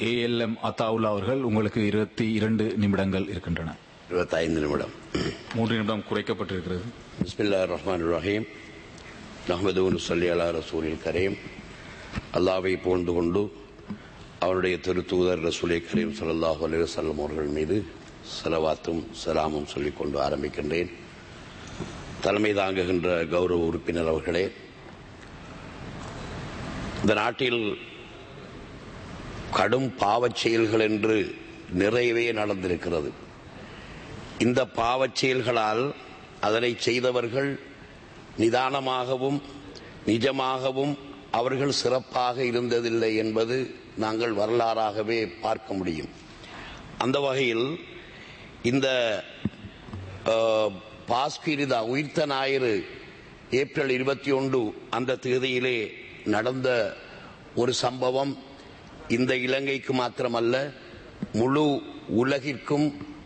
ALM Athaullah அவர்கள் உங்களுக்கு இருபத்தி இரண்டு நிமிடங்கள் இருக்கின்றன இருபத்தைந்து நிமிடம் மூன்று நிமிடம் குறைக்கப்பட்டிருக்கிறது பிஸ்மில்லா ரஹ்மான் ரஹீம் நஹமதூன் சொல்லி அலா ரசூலில் கரீம் அல்லாவை புகழ்ந்து கொண்டு அவருடைய திருத்தூதர் ரசூலை கரீம் ஸல்லல்லாஹு அலைஹி வஸல்லம் அவர்கள் மீது சலவாத்தும் சலாமும் சொல்லிக் கொண்டு ஆரம்பிக்கின்றேன் தலைமை தாங்குகின்ற கௌரவ உறுப்பினர் அவர்களே இந்த நாட்டில் கடும் பாவச் செயல்கள் என்று நிறையவே நடந்திருக்கிறது இந்த பாவச் செயல்களால் அதனை செய்தவர்கள் நிதானமாகவும் நிஜமாகவும் அவர்கள் சிறப்பாக இருந்ததில்லை என்பது நாங்கள் வரலாறாகவே பார்க்க முடியும் அந்த வகையில் இந்த அஹ், பாஸ்கிரிதா உயிர்த்த ஞாயிறு ஏப்ரல் இருபத்தி ஒன்று அந்த தேதியிலே நடந்த ஒரு சம்பவம் இந்த இலங்கைக்கு மாத்திரமல்ல முழு உலகிற்கும்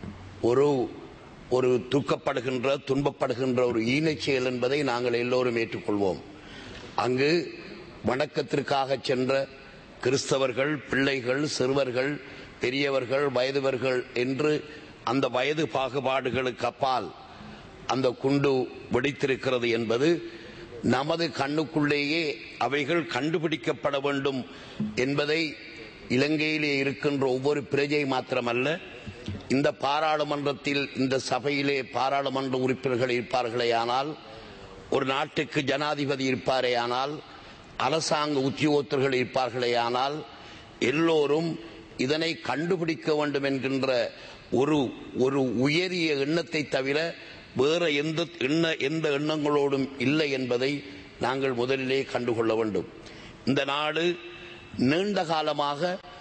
ஒரு ஒரு துக்கப்படுகின்ற துன்பப்படுகின்ற ஒரு ஈனச் செயல் என்பதை நாங்கள் எல்லோரும் ஏற்றுக்கொள்வோம் அங்கு வணக்கத்திற்காக சென்ற கிறிஸ்தவர்கள் பிள்ளைகள் சிறுவர்கள் பெரியவர்கள் வயதுவர்கள் என்று அந்த வயது பாகுபாடுகளுக்கு அப்பால் அந்த குண்டு வெடித்திருக்கிறது என்பது நமது கண்ணுக்குள்ளேயே அவைகள் கண்டுபிடிக்கப்பட வேண்டும் என்பதை இலங்கையிலே இருக்கின்ற ஒவ்வொரு பிரஜை மாத்திரமல்ல இந்த பாராளுமன்றத்தில் இந்த சபையிலே பாராளுமன்ற உறுப்பினர்கள் இருப்பார்களே ஆனால் ஒரு நாட்டுக்கு ஜனாதிபதி இருப்பாரே ஆனால் அரசாங்க உத்தியோகத்தர்கள் இருப்பார்களே ஆனால் எல்லோரும் இதனை கண்டுபிடிக்க வேண்டும் என்கின்ற ஒரு ஒரு உயரிய எண்ணத்தை தவிர வேற எந்த எண்ண எந்த எண்ணங்களோடும் இல்லை என்பதை நாங்கள் முதலிலே கண்டுகொள்ள வேண்டும் இந்த நாடு நீண்ட காலமாக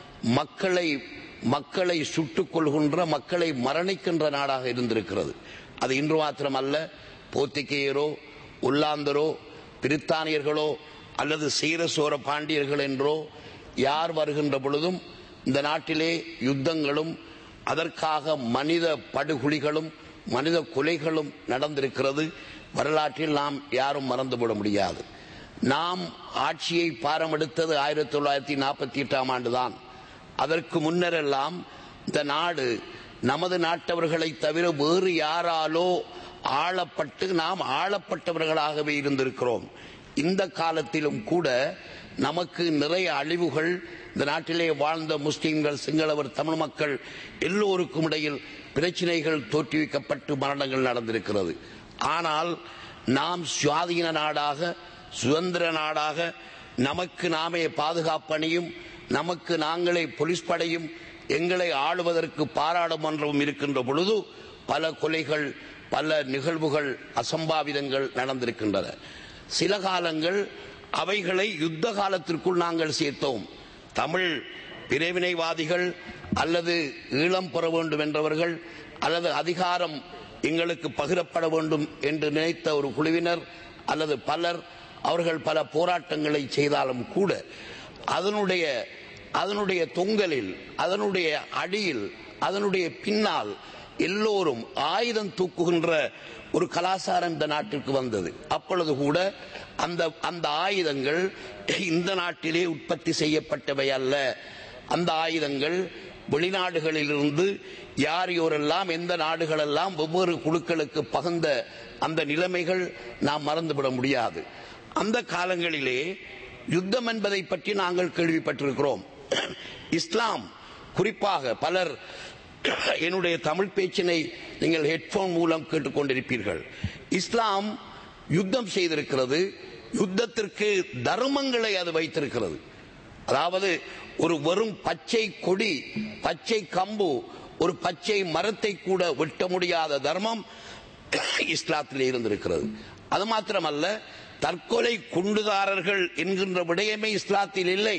மக்களை மக்களை சுட்டுக் கொள்கின்ற மக்களை மரணிக்கின்ற நாடாக இருந்திருக்கிறது அது இன்று மாத்திரமல்ல போர்த்துகேயரோ உல்லாந்தரோ பிரித்தானியர்களோ அல்லது சீரசோர பாண்டியர்கள் என்றோ யார் வருகின்ற பொழுதும் இந்த நாட்டிலே யுத்தங்களும் அதற்காக மனித படுகொலிகளும் மனித கொலைகளும் நடந்திருக்கிறது வரலாற்றில் நாம் யாரும் மறந்துவிட முடியாது நாம் ஆட்சியை பாரமெடுத்தது ஆயிரத்தி தொள்ளாயிரத்தி நாற்பத்தி எட்டாம் ஆண்டுதான் அதற்கு முன்னரெல்லாம் இந்த நாடு நமது நாட்டவர்களை தவிர வேறு யாராலோ ஆளப்பட்டு நாம் ஆளப்பட்டவர்களாகவே இருந்திருக்கிறோம் இந்த காலத்திலும் கூட நமக்கு நிறைய அழிவுகள் இந்த நாட்டிலே வாழ்ந்த முஸ்லிம்கள் சிங்களவர் தமிழ் மக்கள் எல்லோருக்கும் இடையில் பிரச்சனைகள் தோற்றுவிக்கப்பட்டு மரணங்கள் நடந்திருக்கிறது ஆனால் நாம் சுவாதீன நாடாக சுதந்திர நாடாக நமக்கு நாமே பாதுகாப்பணியும் நமக்கு நாங்களே போலீஸ் படையும் எங்களை ஆளுவதற்கு பாராளுமன்றமும் இருக்கின்ற பொழுது பல கொலைகள் பல நிகழ்வுகள் அசம்பாவிதங்கள் நடந்திருக்கின்றன சில காலங்கள் அவைகளை யுத்த காலத்திற்குள் நாங்கள் சேர்த்தோம் தமிழ் பிரிவினைவாதிகள் அல்லது ஈழம் பெற வேண்டும் என்றவர்கள் அல்லது அதிகாரம் எங்களுக்கு பகிரப்பட வேண்டும் என்று நினைத்த ஒரு குழுவினர் அல்லது பலர் அவர்கள் பல போராட்டங்களை செய்தாலும் கூட அதனுடைய அதனுடைய தொங்கலில் அதனுடைய அடியில் அதனுடைய பின்னால் எல்லோரும் ஆயுதம் தூக்குகின்ற ஒரு கலாச்சாரம் இந்த நாட்டிற்கு வந்தது அப்பொழுது கூட அந்த அந்த ஆயுதங்கள் இந்த நாட்டிலே உற்பத்தி செய்யப்பட்டவை அல்ல அந்த ஆயுதங்கள் வெளிநாடுகளிலிருந்து யார் யாரெல்லாம் எந்த நாடுகளெல்லாம் வெவ்வேறு குழுக்களுக்கு பகிர்ந்த அந்த நிலைமைகள் நாம் மறந்துவிட முடியாது அந்த காலங்களிலே யுத்தம் என்பதை பற்றி நாங்கள் கேள்விப்பட்டிருக்கிறோம் இஸ்லாம் குறிப்பாக பலர் என்னுடைய தமிழ் பேச்சினை நீங்கள் ஹெட்போன் மூலம் கேட்டுக்கொண்டிருப்பீர்கள் இஸ்லாம் யுத்தம் செய்திருக்கிறது யுத்தத்திற்கு தர்மங்களை அது வைத்திருக்கிறது அதாவது ஒரு வெறும் பச்சை கொடி பச்சை கம்பு ஒரு பச்சை மரத்தை கூட வெட்ட முடியாத தர்மம் இஸ்லாத்தில் இருந்திருக்கிறது அது மாத்திரமல்ல தற்கொலை குண்டுதாரர்கள் என்கின்ற விடயமே இஸ்லாத்தில் இல்லை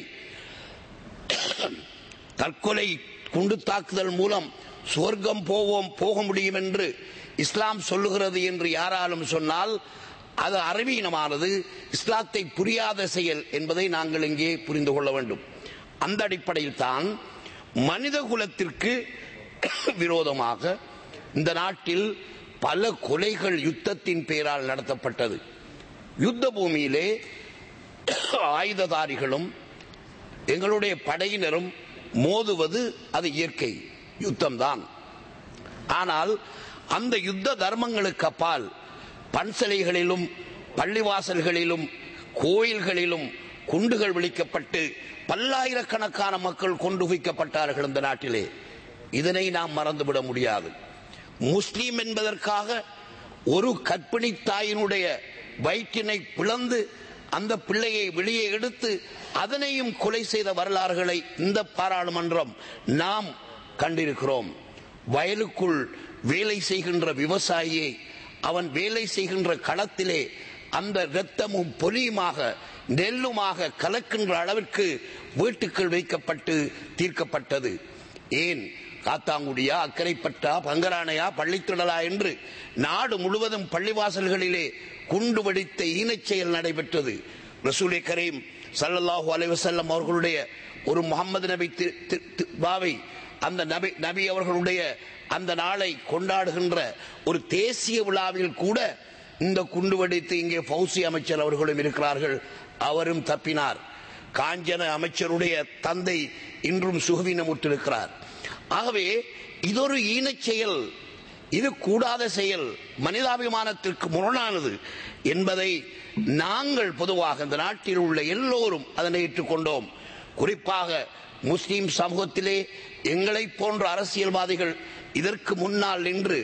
தற்கொலை குண்டு தாக்குதல் மூலம் சுவர்க்கம் போவோம் போக முடியும் என்று இஸ்லாம் சொல்லுகிறது என்று யாராலும் சொன்னால் அது அறிவீனமானது இஸ்லாத்தை புரியாத செயல் என்பதை நாங்கள் இங்கே புரிந்து கொள்ள வேண்டும் அந்த அடிப்படையில் தான் மனித குலத்திற்கு விரோதமாக இந்த நாட்டில் பல கொலைகள் யுத்தத்தின் பெயரால் நடத்தப்பட்டது யுத்த பூமியிலே ஆயுததாரிகளும் எங்களுடைய படையினரும் மோதுவது அது இயற்கை யுத்தம்தான் ஆனால் அந்த யுத்த தர்மங்களுக்கு அப்பால் பன்சலைகளிலும் பள்ளிவாசல்களிலும் கோயில்களிலும் குண்டுகள் விழிக்கப்பட்டு பல்லாயிரக்கணக்கான மக்கள் கொண்டு குவிக்கப்பட்டார்கள் இந்த நாட்டிலே இதனை நாம் மறந்துவிட முடியாது முஸ்லீம் என்பதற்காக ஒரு கற்பிணி தாயினுடைய வயிற்றினை பிளந்து அந்த பிள்ளையை வெளியே எடுத்து அதனையும் கொலை செய்த வரலாறுகளை இந்த பாராளுமன்றம் நாம் கண்டிருக்கிறோம் வயலுக்குள் வேலை செய்கின்ற விவசாயியை அவன் வேலை செய்கின்ற களத்திலே அந்த இரத்தமும் பொலியுமாக நெல்லுமாக கலக்கின்ற அளவிற்கு வீட்டுக்குள் வைக்கப்பட்டு தீர்க்கப்பட்டது ஏன் காத்தாங்குடியா அக்கரைப்பட்டா பங்கரானையா பள்ளித்திடலா என்று நாடு முழுவதும் பள்ளிவாசல்களிலே குண்டு வெடித்த ஈனச் செயல் நடைபெற்றது ரசூலே கரீம் சல்லல்லாஹு அலைவசல்லம் அவர்களுடைய ஒரு முகமது நபி தி- தி- தி- பாவை அந்த நபி நபி அவர்களுடைய அந்த நாளை கொண்டாடுகின்ற ஒரு தேசிய விழாவில் கூட இந்த குண்டு வெடித்து இங்கே பௌசி அமைச்சர் அவர்களும் இருக்கிறார்கள் அவரும் தப்பினார் காஞ்சன அமைச்சருடைய தந்தை இன்றும் சுகவீனமுற்றிருக்கிறார் ஆகவே இதொரு ஈனச் செயல் இது கூடாத செயல் மனிதாபிமானத்திற்கு முரணானது என்பதை நாங்கள் பொதுவாக இந்த நாட்டில் உள்ள எல்லோரும் அதனை ஏற்றுக்கொண்டோம் குறிப்பாக முஸ்லிம் சமூகத்திலே எங்களைப் போன்ற அரசியல்வாதிகள் இதற்கு முன்னால் நின்று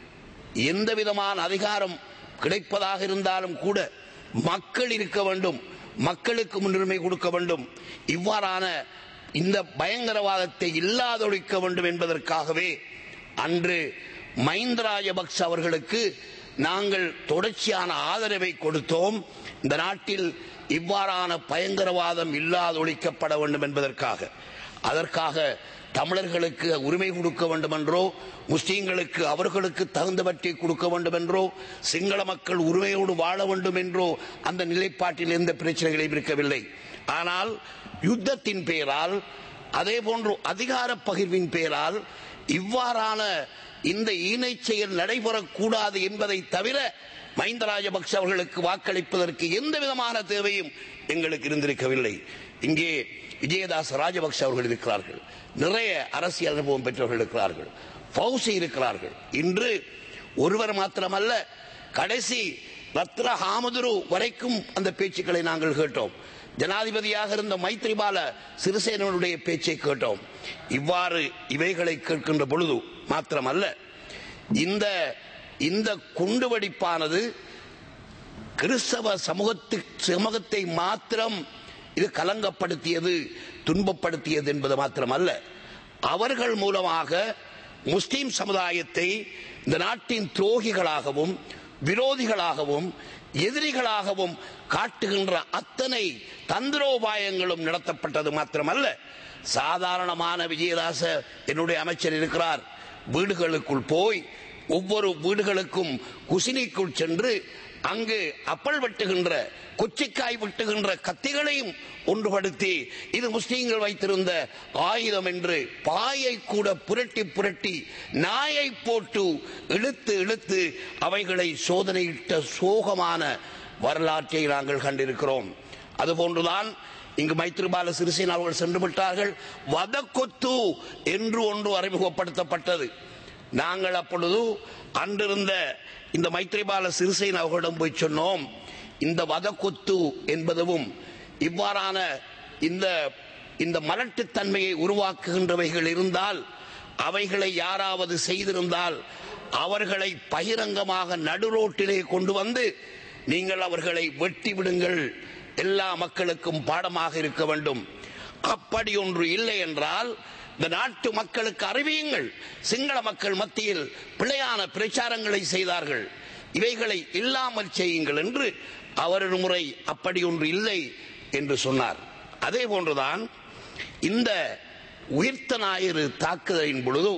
எந்த விதமான அதிகாரம் கிடைப்பதாக இருந்தாலும் கூட மக்கள் இருக்க வேண்டும் மக்களுக்கு முன்னுரிமை கொடுக்க வேண்டும் இவ்வாறான இந்த பயங்கரவாதத்தை இல்லாதொழிக்க வேண்டும் என்பதற்காகவே அன்று மஹிந்த ராஜபக்ச அவர்களுக்கு நாங்கள் தொடர்ச்சியான ஆதரவை கொடுத்தோம் இந்த நாட்டில் இவ்வாறான பயங்கரவாதம் இல்லாதொழிக்கப்பட வேண்டும் என்பதற்காக அதற்காக தமிழர்களுக்கு உரிமை கொடுக்க வேண்டும் என்றோ முஸ்லீம்களுக்கு அவர்களுக்கு தகுந்தவற்றை கொடுக்க வேண்டும் என்றோ சிங்கள மக்கள் உரிமையோடு வாழ வேண்டும் என்றோ அந்த நிலைப்பாட்டில் எந்த பிரச்சனைகளையும் இருக்கவில்லை ஆனால் யுத்தத்தின் பெயரால் அதே போன்று அதிகார பகிர்வின் பெயரால் இவ்வாறான இந்த ஈனை செயல் நடைபெறக்கூடாது என்பதை தவிர மஹிந்த ராஜபக்ஷ அவர்களுக்கு வாக்களிப்பதற்கு எந்த விதமான தேவையும் எங்களுக்கு இருந்திருக்கவில்லை இங்கே விஜயதாஸ் ராஜபக்ஷ அவர்கள் இருக்கிறார்கள் நிறைய அரசியல் அனுபவம் பெற்றவர்கள் இருக்கிறார்கள் பௌசி இருக்கிறார்கள் இன்று ஒருவர் மாத்திரமல்ல கடைசி ரத்ர ஹாமதுரு வரைக்கும் அந்த பேச்சுக்களை நாங்கள் கேட்டோம் ஜனாதிபதியாக இருந்த மைத்ரிபால சிறிசேனனுடைய பேச்சை கேட்டோம் இவ்வாறு இவைகளை கேட்கின்ற பொழுது மாத்திரமல்ல இந்த இந்த குண்டுவெடிப்பானது கிறிஸ்தவ சமூகத்து சமூகத்தை மாத்திரம் இது கலங்கப்படுத்தியது துன்பப்படுத்தியது என்பது மாத்திரமல்ல அவர்கள் மூலமாக முஸ்லிம் சமுதாயத்தை இந்த நாட்டின் துரோகிகளாகவும் விரோதிகளாகவும் எதிரிகளாகவும் காட்டுகின்ற அத்தனை தந்திரோபாயங்களும் நடத்தப்பட்டது மாத்திரமல்ல சாதாரணமான விஜயதாச என்னுடைய அமைச்சர் இருக்கிறார் வீடுகளுக்குள் போய் ஒவ்வொரு வீடுகளுக்கும் குசினிக்குள் சென்று அங்கு அப்பல் வெட்டுகின்ற கொச்சிக்காய் வெட்டுகின்ற கத்திகளையும் ஒன்றுபடுத்தி இது முஸ்லீம்கள் வைத்திருந்த ஆயுதம் என்று பாயை கூட புரட்டி புரட்டி நாயை போட்டு இழுத்து இழுத்து அவைகளை சோதனையிட்ட சோகமான வரலாற்றை நாங்கள் கண்டிருக்கிறோம் அதுபோன்றுதான் இங்கு மைத்ரிபால சிறிசேன அவர்கள் சென்று விட்டார்கள் வதக்கொத்து என்று ஒன்று அறிமுகப்படுத்தப்பட்டது நாங்கள் அப்பொழுது அன்றிருந்த இந்த மைத்ரிபால சிறிசேன அவர்களிடம் போய் சொன்னோம் இந்த வதக்கொத்து என்பதும் இவ்வாறான இந்த இந்த மலட்டுத்தன்மையை உருவாக்குகின்றவைகள் இருந்தால் அவைகளை யாராவது செய்திருந்தால் அவர்களை பகிரங்கமாக நடுரோட்டிலே கொண்டு வந்து நீங்கள் அவர்களை வெட்டி விடுங்கள் எல்லா மக்களுக்கும் பாடமாக இருக்க வேண்டும் அப்படி ஒன்று இல்லை என்றால் இந்த நாட்டு மக்களுக்கு அறிவியுங்கள் சிங்கள மக்கள் மத்தியில் பிழையான பிரச்சாரங்களை செய்தார்கள் இவைகளை இல்லாமல் செய்யுங்கள் என்று அவர் ஒரு முறை அப்படி ஒன்று இல்லை என்று சொன்னார் அதே போன்றுதான் இந்த உயிர்த்த ஞாயிறு தாக்குதலின் பொழுது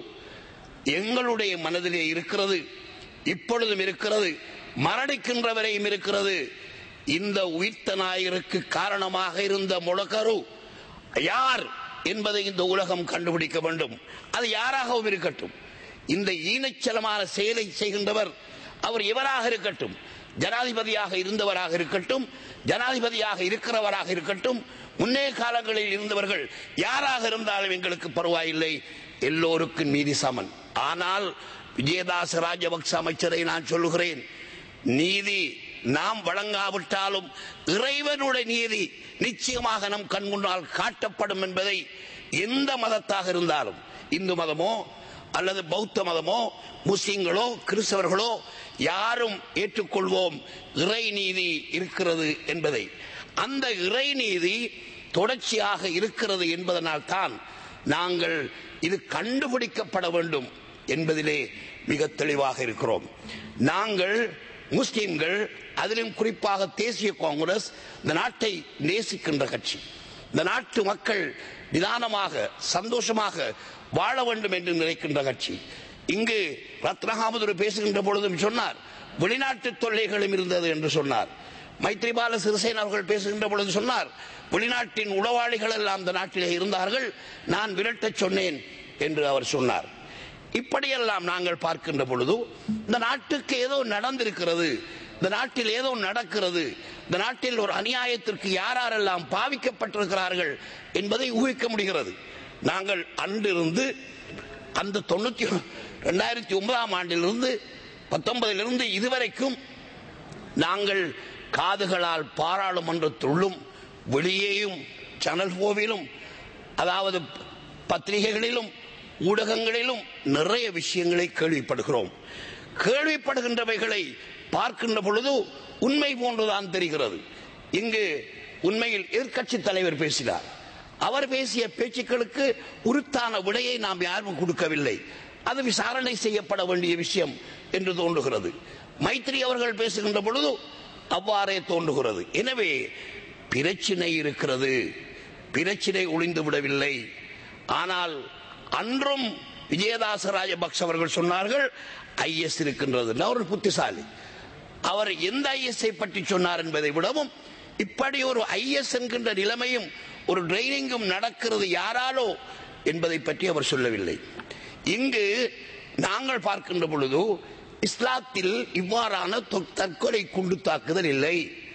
எங்களுடைய மனதிலே இருக்கிறது இப்பொழுதும் இருக்கிறது மரணிக்கின்றவரையும் இருக்கிறது இந்த உயிர்த்த ஞாயிறுக்கு காரணமாக இருந்த முழக்கரு யார் என்பதை இந்த உலகம் கண்டுபிடிக்க வேண்டும் அது யாராகவும் இருக்கட்டும் இந்த ஈனச்சலமான செயலை செய்கின்றவர் அவர் எவராக இருக்கட்டும் ஜனாதிபதியாக இருந்தவராக இருக்கட்டும் ஜனாதிபதியாக இருக்கிறவராக இருக்கட்டும் முன்னே காலங்களில் இருந்தவர்கள் யாராக இருந்தாலும் எங்களுக்கு பரவாயில்லை எல்லோருக்கும் நீதி சமன் ஆனால் விஜயதாச ராஜபக்ச அமைச்சரை நான் சொல்லுகிறேன் நீதி நாம் வழங்காவிட்டாலும் இறைவனுடைய நீதி நிச்சயமாக நம் கண் முன்னால் காட்டப்படும் என்பதை எந்த மதத்தாக இருந்தாலும் இந்து மதமோ அல்லது பௌத்த மதமோ முஸ்லிம்களோ கிறிஸ்தவர்களோ யாரும் ஏற்றுக்கொள்வோம் இறை நீதி இருக்கிறது என்பதை அந்த இறை நீதி தொடர்ச்சியாக இருக்கிறது என்பதனால் தான் நாங்கள் இது கண்டுபிடிக்கப்பட வேண்டும் என்பதிலே மிக தெளிவாக இருக்கிறோம் நாங்கள் முஸ்லிம்கள் அதிலும் குறிப்பாக தேசிய காங்கிரஸ் இந்த நாட்டை நேசிக்கின்ற கட்சி இந்த நாட்டு மக்கள் நிதானமாக சந்தோஷமாக வாழ வேண்டும் என்று நினைக்கின்ற கட்சி இங்கு ரத்னகாமதுரு பேசுகின்ற பொழுதும் சொன்னார் வெளிநாட்டு தொல்லைகளும் இருந்தது என்று சொன்னார் மைத்ரிபால சிறிசேன அவர்கள் பேசுகின்ற பொழுது சொன்னார் வெளிநாட்டின் உளவாளிகள் எல்லாம் இந்த நாட்டிலே இருந்தார்கள் நான் விரட்டச் சொன்னேன் என்று அவர் சொன்னார் இப்படியெல்லாம் நாங்கள் பார்க்கின்ற பொழுது இந்த நாட்டுக்கு ஏதோ நடந்திருக்கிறது இந்த நாட்டில் ஏதோ நடக்கிறது இந்த நாட்டில் ஒரு அநியாயத்திற்கு யாரெல்லாம் பாவிக்கப்பட்டிருக்கிறார்கள் என்பதை ஊகிக்க முடிகிறது நாங்கள் அன்றிருந்து அந்த தொண்ணூத்தி ரெண்டாயிரத்தி ஒன்பதாம் ஆண்டிலிருந்து பத்தொன்பதிலிருந்து இதுவரைக்கும் நாங்கள் காதுகளால் பாராளுமன்றத்துள்ளும் வெளியேயும் சேனல் போவிலும் அதாவது பத்திரிகைகளிலும் ஊடகங்களிலும் நிறைய விஷயங்களை கேள்விப்படுகிறோம் கேள்விப்படுகின்றவைகளை பார்க்கின்ற பொழுது உண்மை போன்றுதான் தெரிகிறது இங்கு உண்மையில் எதிர்க்கட்சி தலைவர் பேசினார் அவர் பேசிய பேச்சுக்களுக்கு உருத்தான விடையை நாம் யாரும் கொடுக்கவில்லை அது விசாரணை செய்யப்பட வேண்டிய விஷயம் என்று தோன்றுகிறது மைத்ரி அவர்கள் பேசுகின்ற பொழுது அவ்வாறே தோன்றுகிறது எனவே பிரச்சினை இருக்கிறது பிரச்சினை ஒளிந்து விடவில்லை ஆனால் அன்றும் விஜயதாச ராஜபக்ஷ அவர்கள் சொன்னார்கள் ஐஎஸ் இருக்கின்றது அவர் புத்திசாலி அவர் எந்த ஐஎஸ்ஐ பற்றி சொன்னார் என்பதை விடவும் இப்படி ஒரு ஐஎஸ் என்கின்ற நிலைமையும் ஒரு ட்ரைனிங்கும் நடக்கிறது யாராலோ என்பதை பற்றி அவர் சொல்லவில்லை இங்கு நாங்கள் பார்க்கின்ற பொழுது இஸ்லாத்தில் இவ்வாறான தொ- தற்கொலை குண்டு தாக்குதல் இல்லை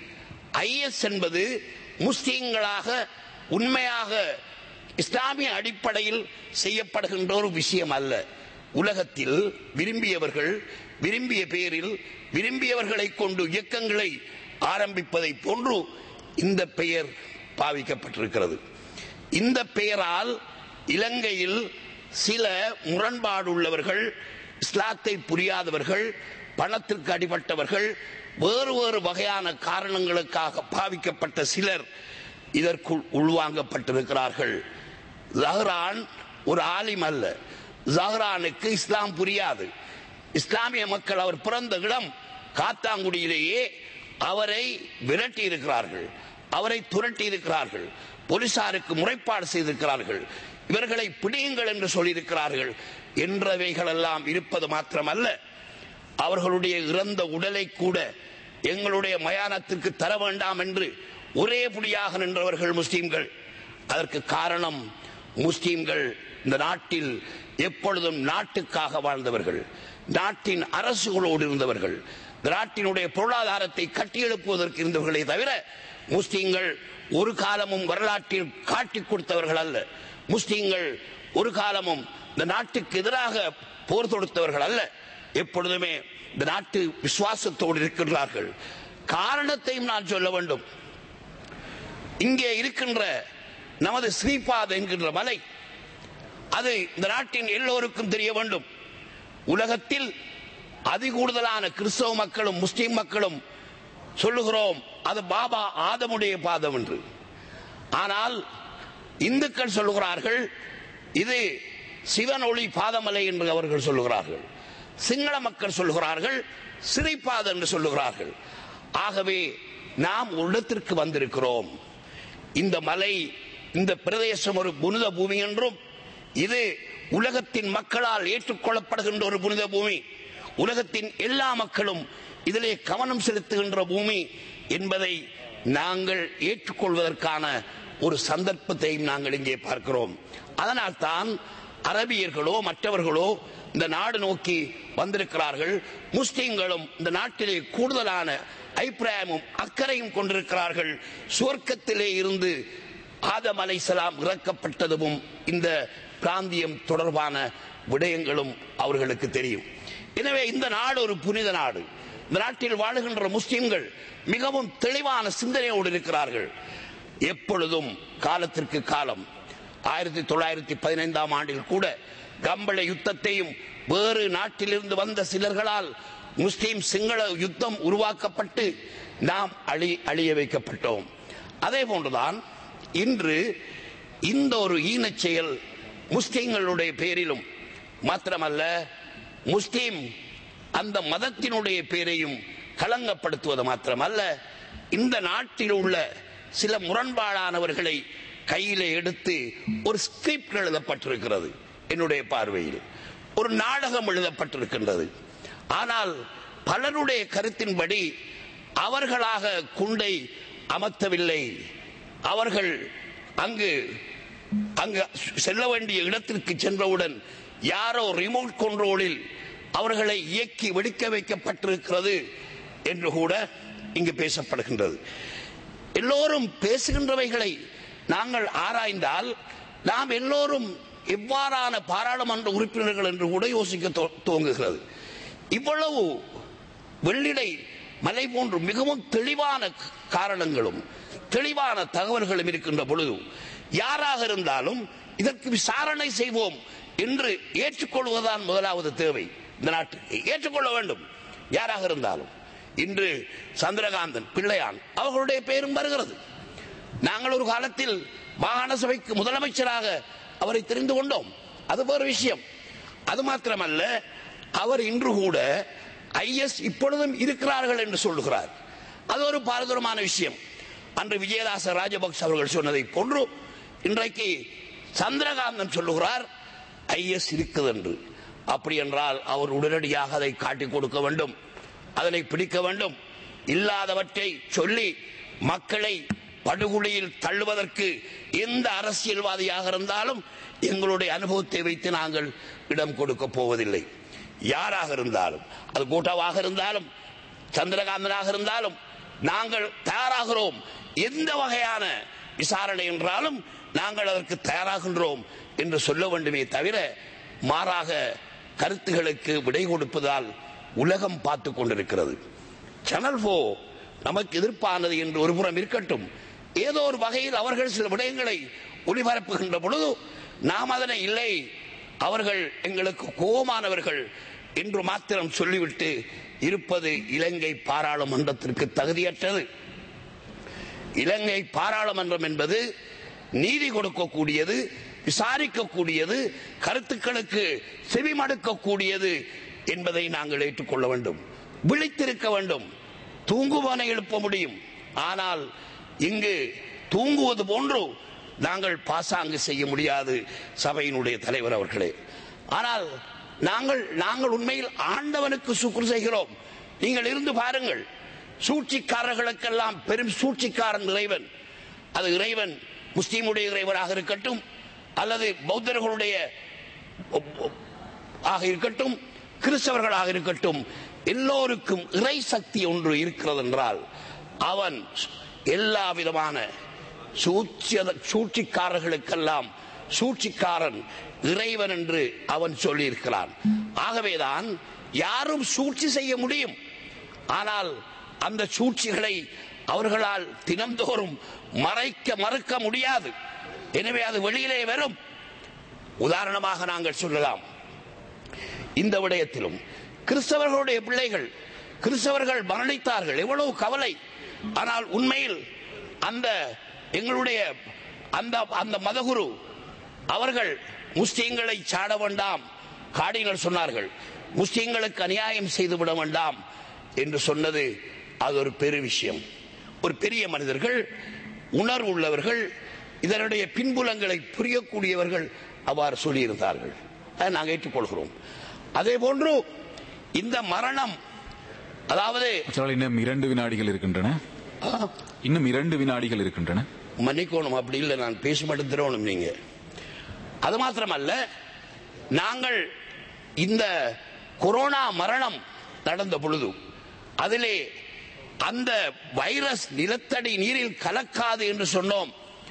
ஐஎஸ் என்பது முஸ்லீம்களாக உண்மையாக இஸ்லாமிய அடிப்படையில் செய்யப்படுகின்ற ஒரு விஷயம் அல்ல உலகத்தில் விரும்பியவர்கள் விரும்பிய பெயரில் விரும்பியவர்களை கொண்டு இயக்கங்களை ஆரம்பிப்பதை போன்று இந்த பெயர் பாவிக்கப்பட்டிருக்கிறது இந்த பெயரால் இலங்கையில் சில முரண்பாடு உள்ளவர்கள் இஸ்லாத்தை புரியாதவர்கள் பணத்திற்கு அடிபட்டவர்கள் வேறு வேறு வகையான காரணங்களுக்காக பாவிக்கப்பட்ட சிலர் இதற்குள் உள்வாங்கப்பட்டிருக்கிறார்கள் ஜஹ்ரான் ஒரு ஆலிம் அல்ல ஜஹ்ரானுக்கு இஸ்லாம் புரியாது இஸ்லாமிய மக்கள் அவர் பிறந்த இடம் காத்தாங்குடியிலேயே அவரை விரட்டி இருக்கிறார்கள் அவரை துரட்டி இருக்கிறார்கள் போலீசாருக்கு முறைப்பாடு செய்திருக்கிறார்கள் இவர்களை பிடியுங்கள் என்று சொல்லியிருக்கிறார்கள் என்றவைகள் எல்லாம் இருப்பது மாத்திரமல்ல அவர்களுடைய இறந்த உடலை கூட எங்களுடைய மயானத்திற்கு தர வேண்டாம் என்று ஒரே புலியாக நின்றவர்கள் முஸ்லிம்கள் அதற்கு காரணம் முஸ்லிம்கள் இந்த நாட்டில் எப்பொழுதும் நாட்டுக்காக வாழ்ந்தவர்கள் நாட்டின் அரசுகளோடு இருந்தவர்கள் இந்த நாட்டினுடைய பொருளாதாரத்தை கட்டியெழுப்புவதற்கு இருந்தவர்களே தவிர முஸ்லிம்கள் ஒரு காலமும் வரலாற்றில் காட்டிக் கொடுத்தவர்கள் அல்ல முஸ்லிம்கள் ஒரு காலமும் இந்த நாட்டுக்கு எதிராக போர் தொடுத்தவர்கள் அல்ல எப்பொழுதுமே இந்த நாட்டு விசுவாசத்தோடு இருக்கின்றார்கள் காரணத்தையும் நான் சொல்ல வேண்டும் இங்கே இருக்கின்ற நமது ஸ்ரீபாத் என்கின்ற மலை அது இந்த நாட்டின் எல்லோருக்கும் தெரிய வேண்டும் உலகத்தில் அதிகூடுதலான கிறிஸ்தவ மக்களும் முஸ்லிம் மக்களும் சொல்லுகிறோம் அது பாபா ஆதமுடைய பாதம் என்று ஆனால் இந்துக்கள் சொல்லுகிறார்கள் இது சிவன் ஒளி பாதமலை என்று அவர்கள் சொல்லுகிறார்கள் சிங்கள மக்கள் சொல்லுகிறார்கள் சிறைப்பாதம் என்று சொல்லுகிறார்கள் ஆகவே நாம் ஒரு இடத்திற்கு வந்திருக்கிறோம் இந்த மலை இந்த பிரதேசம் ஒரு புனித பூமி என்றும் இது உலகத்தின் மக்களால் ஏற்றுக்கொள்ளப்படுகின்ற ஒரு புனித பூமி உலகத்தின் எல்லா மக்களும் இதிலே கவனம் செலுத்துகின்ற பூமி என்பதை நாங்கள் ஏற்றுக்கொள்வதற்கான ஒரு சந்தர்ப்பத்தை நாங்கள் இங்கே பார்க்கிறோம் அதனால் தான் அரபியர்களோ மற்றவர்களோ இந்த நாடு நோக்கி வந்திருக்கிறார்கள் முஸ்லிம்களும் இந்த நாட்டிலே கூடுதலான அபிப்பிராயமும் அக்கறையும் கொண்டிருக்கிறார்கள் சுவர்க்கத்திலே இருந்து ஆதம் அலைசலாம் இறக்கப்பட்டதும் இந்த பிராந்தியம் தொடர்பான விடயங்களும் அவர்களுக்கு தெரியும் எனவே இந்த நாடு ஒரு புனித நாடு இந்த நாட்டில் வாழுகின்ற முஸ்லிம்கள் மிகவும் தெளிவான சிந்தனையோடு இருக்கிறார்கள் எப்பொழுதும் காலத்திற்கு காலம் ஆயிரத்தி தொள்ளாயிரத்தி பதினைந்தாம் ஆண்டில் கூட கம்பள யுத்தத்தையும் வேறு நாட்டிலிருந்து வந்த சிலர்களால் முஸ்லிம் சிங்கள யுத்தம் உருவாக்கப்பட்டு நாம் அழி அழிய வைக்கப்பட்டோம் அதே போன்றுதான் இன்று இந்த ஒரு ஈனச் செயல் முஸ்லிம்களுடைய பேரிலும் மாத்திரமல்ல முஸ்லிம் அந்த மதத்தினுடைய பேரையும் களங்கப்படுத்துவது மாத்திரமல்ல இந்த நாட்டில் உள்ள சில முரண்பாடானவர்களை கையிலே எடுத்து ஒரு ஸ்கிரிப்ட் எழுதப்பட்டிருக்கிறது என்னுடைய பார்வையில் ஒரு நாடகம் எழுதப்பட்டிருக்கின்றது ஆனால் பலருடைய கருத்தின்படி அவர்களாக குண்டை அமர்த்தவில்லை அவர்கள் அங்கு அங்கு செல்ல வேண்டிய இடத்திற்கு சென்றவுடன் யாரோ ரிமோட் கண்ட்ரோலில் அவர்களை இயக்கி வெடிக்க வைக்கப்பட்டிருக்கிறது என்று கூட இங்கு பேசப்படுகின்றது எல்லோரும் பேசுகின்றவைகளை நாங்கள் ஆராய்ந்தால் நாம் எல்லோரும் எவ்வாறான பாராளுமன்ற உறுப்பினர்கள் என்று கூட யோசிக்க துவ- துவங்குகிறது இவ்வளவு வெள்ளிடை மலை போன்று மிகவும் தெளிவான காரணங்களும் தெளிவான தகவல்களும் இருக்கின்ற பொழுது யாராக இருந்தாலும் இதற்கு விசாரணை செய்வோம் என்று ஏற்றுக்கொள்வதுதான் முதலாவது தேவை இந்த நாட்டுக்கு ஏற்றுக்கொள்ள வேண்டும் யாராக இருந்தாலும் இன்று சந்திரகாந்தன் பிள்ளையான் அவர்களுடைய பெயரும் வருகிறது நாங்கள் ஒரு காலத்தில் மாகாண சபைக்கு முதலமைச்சராக அவரை தெரிந்து கொண்டோம் அது வேறு விஷயம் அது மாத்திரமல்ல அவர் இன்று கூட ஐஎஸ் இப்பொழுதும் இருக்கிறார்கள் என்று சொல்லுகிறார் அது ஒரு பாரதூரமான விஷயம் அன்று விஜயதாச ராஜபக்ச அவர்கள் சொன்னதை போன்று இன்றைக்கு சந்திரகாந்தன் சொல்லுகிறார் ஐஎஸ் இருக்குது என்று அப்படி என்றால் அவர் உடனடியாக அதை காட்டிக் கொடுக்க வேண்டும் அதனை பிடிக்க வேண்டும் இல்லாதவற்றை சொல்லி மக்களை படுகொலையில் தள்ளுவதற்கு எந்த அரசியல்வாதியாக இருந்தாலும் எங்களுடைய அனுபவத்தை வைத்து நாங்கள் இடம் கொடுக்க போவதில்லை யாராக இருந்தாலும் அது கூட்டவாக இருந்தாலும் சந்திரகாந்தனாக இருந்தாலும் நாங்கள் தயாராகிறோம் எந்த வகையான விசாரணை என்றாலும் நாங்கள் அதற்கு தயாராகின்றோம் என்று சொல்ல வேண்டுமே தவிர மாறாக கருத்துகளுக்கு விடை கொடுப்பதால் உலகம் பார்த்து கொண்டிருக்கிறது சேனல் போ நமக்கு எதிர்ப்பானது என்று ஒரு புறம் இருக்கட்டும் ஏதோ ஒரு வகையில் அவர்கள் சில விடயங்களை ஒளிபரப்புகின்ற பொழுது நாம் அதனை இல்லை அவர்கள் எங்களுக்கு கோபமானவர்கள் என்று மாத்திரம் சொல்லிவிட்டு இருப்பது இலங்கை பாராளுமன்றத்திற்கு தகுதியற்றது இலங்கை பாராளுமன்றம் என்பது நீதி கொடுக்கக்கூடியது விசாரிக்கக்கூடியது கருத்துக்களுக்கு செவிமடுக்கக்கூடியது என்பதை நாங்கள் ஏற்றுக்கொள்ள வேண்டும் விழித்திருக்க வேண்டும் தூங்குவானை எழுப்ப முடியும் ஆனால் இங்கு தூங்குவது போன்று நாங்கள் பாசாங்கு செய்ய முடியாது சபையினுடைய தலைவர் அவர்களே ஆனால் நாங்கள் நாங்கள் உண்மையில் ஆண்டவனுக்கு சுக்குர் செய்கிறோம் நீங்கள் இருந்து பாருங்கள் சூழ்ச்சிக்காரர்களுக்கெல்லாம் பெரும் சூழ்ச்சிக்காரன் இறைவன் அது இறைவன் முஸ்லீமுடைய இறைவனாக இருக்கட்டும் அல்லது பௌத்தர்களுடைய ஆக இருக்கட்டும் கிறிஸ்தவர்களாக இருக்கட்டும் எல்லோருக்கும் இறை சக்தி ஒன்று இருக்கிறது என்றால் அவன் எல்லா விதமான சூழ்ச்சிய- சூழ்ச்சிக்காரர்களுக்கெல்லாம் சூழ்ச்சிக்காரன் இறைவன் என்று அவன் சொல்லியிருக்கிறான் ஆகவேதான் யாரும் சூழ்ச்சி செய்ய முடியும் ஆனால் அந்த சூழ்ச்சிகளை அவர்களால் தினந்தோறும் மறைக்க மறுக்க முடியாது எனவே அது வெளியிலே வரும் உதாரணமாக நாங்கள் சொல்லலாம் இந்த விடயத்திலும் கிறிஸ்தவர்களுடைய பிள்ளைகள் கிறிஸ்தவர்கள் மரணித்தார்கள் எவ்வளவு கவலை ஆனால் உண்மையில் அந்த எங்களுடைய அந்த அந்த மதகுரு அவர்கள் முஸ்லீம்களை சாட வேண்டாம் காடிகள் சொன்னார்கள் முஸ்லீம்களுக்கு அநியாயம் செய்து விட வேண்டாம் என்று சொன்னது அது ஒரு பெரு விஷயம் ஒரு பெரிய மனிதர்கள் உணர்வு உள்ளவர்கள் இதனுடைய பின்புலங்களை புரியக்கூடியவர்கள் அவ்வாறு சொல்லியிருந்தார்கள் அதை நாங்கள் ஏற்றுக்கொள்கிறோம் அதே போன்று இந்த மரணம் அதாவது ஆனால் இன்னும் இரண்டு வினாடிகள் இருக்கின்றன இன்னும் இரண்டு வினாடிகள் இருக்கின்றன மன்னிக்கணும் அப்படி இல்லை நான் பேச மட்டும் திருவணும் நீங்க அது மாத்திரமல்ல நாங்கள் இந்த கொரோனா மரணம் நடந்த பொழுது அதிலே அந்த வைரஸ் நிலத்தடி நீரில் கலக்காது என்று சொன்னோம்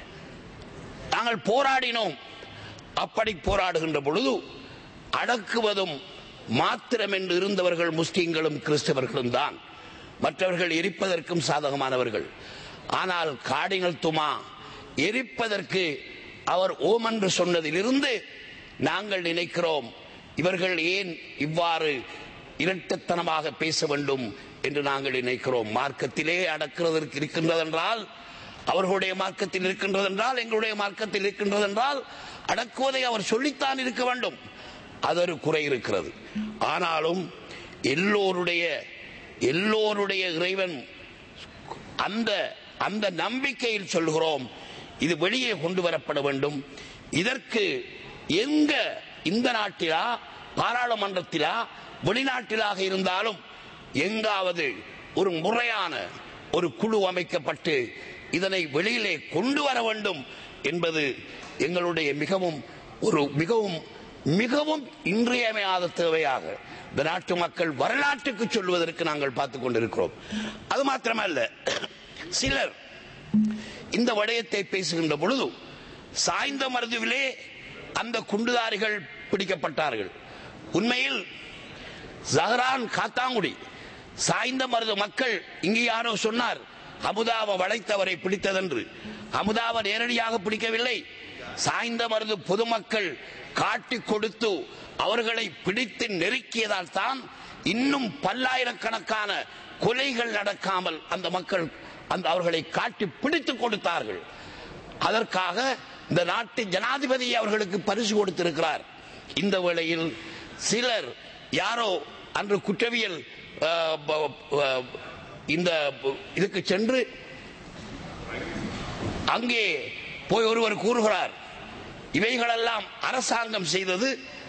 நாங்கள் போராடினோம் அப்படி போராடுகின்ற பொழுது அடக்குவதும் மாத்திரம் என்று இருந்தவர்கள் முஸ்லிம்களும் கிறிஸ்தவர்களும் தான் மற்றவர்கள் எரிப்பதற்கும் சாதகமானவர்கள் ஆனால் காடிகள் துமா எரிப்பதற்கு அவர் ஓம் என்று சொன்னதிலிருந்து நாங்கள் நினைக்கிறோம் இவர்கள் ஏன் இவ்வாறு இரட்டத்தனமாக பேச வேண்டும் என்று நாங்கள் நினைக்கிறோம் மார்க்கத்திலே அடக்கிறதற்கு இருக்கின்றதென்றால் அவர்களுடைய மார்க்கத்தில் இருக்கின்றதென்றால் எங்களுடைய மார்க்கத்தில் இருக்கின்றதென்றால் அடக்குவதை அவர் சொல்லித்தான் இருக்க வேண்டும் அது ஒரு குறை இருக்கிறது ஆனாலும் எல்லோருடைய எல்லோருடைய இறைவன் அந்த அந்த நம்பிக்கையில் சொல்கிறோம் இது வெளியே கொண்டு வரப்பட வேண்டும் இதற்கு எங்க இந்த நாட்டிலா பாராளுமன்றத்திலா வெளிநாட்டிலாக இருந்தாலும் எங்காவது ஒரு முறையான ஒரு குழு அமைக்கப்பட்டு இதனை வெளியிலே கொண்டு வர வேண்டும் என்பது எங்களுடைய மிகவும் ஒரு மிகவும் மிகவும் இன்றியமையாத தேவையாக இந்த நாட்டு மக்கள் வரலாற்றுக்கு சொல்வதற்கு நாங்கள் பார்த்துக் கொண்டிருக்கிறோம் அது மாத்திரமல்ல சிலர் இந்த விடயத்தை பேசுகின்ற பொழுது சாய்ந்த மருதுவிலே அந்த குண்டுதாரிகள் பிடிக்கப்பட்டார்கள் உண்மையில் ஜஹரான் காத்தாங்குடி சாய்ந்த மருது மக்கள் இங்கு யாரோ சொன்னார் அமுதாவை வளைத்தவரை பிடித்ததென்று அமுதாவை நேரடியாக பிடிக்கவில்லை சாய்ந்த மருது பொதுமக்கள் காட்டி கொடுத்து அவர்களை பிடித்து நெருக்கியதால் தான் இன்னும் பல்லாயிரக்கணக்கான கொலைகள் நடக்காமல் அந்த மக்கள் அந்த அவர்களை காட்டி பிடித்துக் கொடுத்தார்கள் அதற்காக இந்த நாட்டு ஜனாதிபதி அவர்களுக்கு பரிசு கொடுத்திருக்கிறார் இந்த வேளையில் சிலர் யாரோ அன்று குற்றவியல் அஹ், ப- அஹ், இந்த இதுக்கு சென்று அங்கே போய் ஒருவர் கூறுகிறார் இவைகளெல்லாம் அரசாங்கம் செய்தது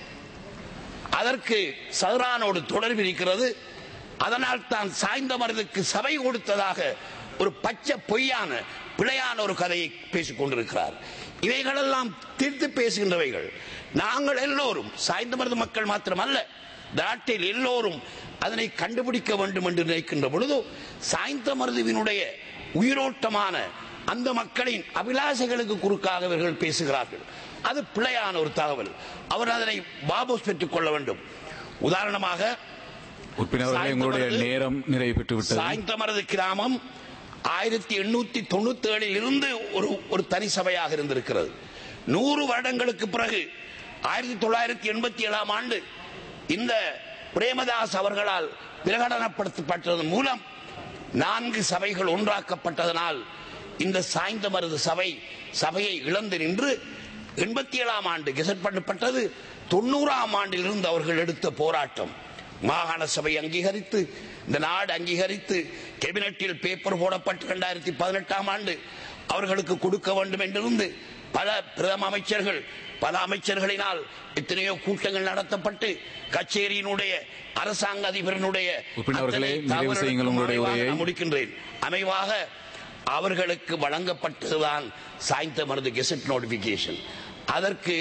அதற்கு சஹ்ரானோடு தொடர்பு இருக்கிறது அதனால் தான் சாய்ந்த மருதுக்கு சபை கொடுத்ததாக ஒரு பச்சை பொய்யான பிழையான ஒரு கதையை பேசிக் கொண்டிருக்கிறார் இவைகளெல்லாம் தீர்த்து பேசுகின்றவைகள் நாங்கள் எல்லோரும் சாய்ந்த மருது மக்கள் மாத்திரமல்ல இந்த நாட்டில் எல்லோரும் அதனை கண்டுபிடிக்க வேண்டும் என்று நினைக்கின்ற பொழுது சாய்ந்த மருதுவினுடைய உயிரோட்டமான அந்த மக்களின் அபிலாஷைகளுக்கு குறுக்காக இவர்கள் பேசுகிறார்கள் அது பிழையான ஒரு தகவல் அவர் அதனை வாபஸ் பெற்றுக் கொள்ள வேண்டும் உதாரணமாக உறுப்பினர்களே உங்களுடைய சாய்ந்தமருது- நேரம் நிறைவு பெற்று விட்டது சாய்ந்தமரது கிராமம் ஆயிரத்தி எண்ணூத்தி தொண்ணூத்தி ஏழில் இருந்து ஒரு ஒரு தனி சபையாக இருந்திருக்கிறது நூறு வருடங்களுக்கு பிறகு ஆயிரத்தி தொள்ளாயிரத்தி எண்பத்தி ஏழாம் ஆண்டு இந்த பிரேமதாஸ் அவர்களால் பிரகடனப்படுத்தப்பட்டதன் மூலம் நான்கு சபைகள் ஒன்றாக்கப்பட்டதனால் இந்த சாய்ந்த மருது சபை சபையை இழந்து நின்று எண்பத்தி ஏழாம் ஆண்டு கெசட் பண்ணப்பட்டது தொண்ணூறாம் ஆண்டிலிருந்து அவர்கள் எடுத்த போராட்டம் மாகாண சபை அங்கீகரித்து இந்த நாடு அங்கீகரித்து கேபினட்டில் பேப்பர் போடப்பட்டு இரண்டாயிரத்தி பதினெட்டாம் ஆண்டு அவர்களுக்கு கொடுக்க வேண்டும் என்றிருந்து பல பிரதம அமைச்சர்கள் பல அமைச்சர்களினால் எத்தனையோ கூட்டங்கள் நடத்தப்பட்டு கச்சேரியினுடைய அரசாங்க அதிபரினுடைய உறுப்பினர் அவர்களே, அத்தனை நிறைவு தவறுகளுக்கு செய்யுங்கள் உங்களுடைய அமைவாக உரையை. நான் முடிக்கின்றேன் அமைவாக அவர்களுக்கு வழங்கப்பட்டதுதான் சாய்ந்த மருந்து கெசட் நோட்டிபிகேஷன் அதற்கு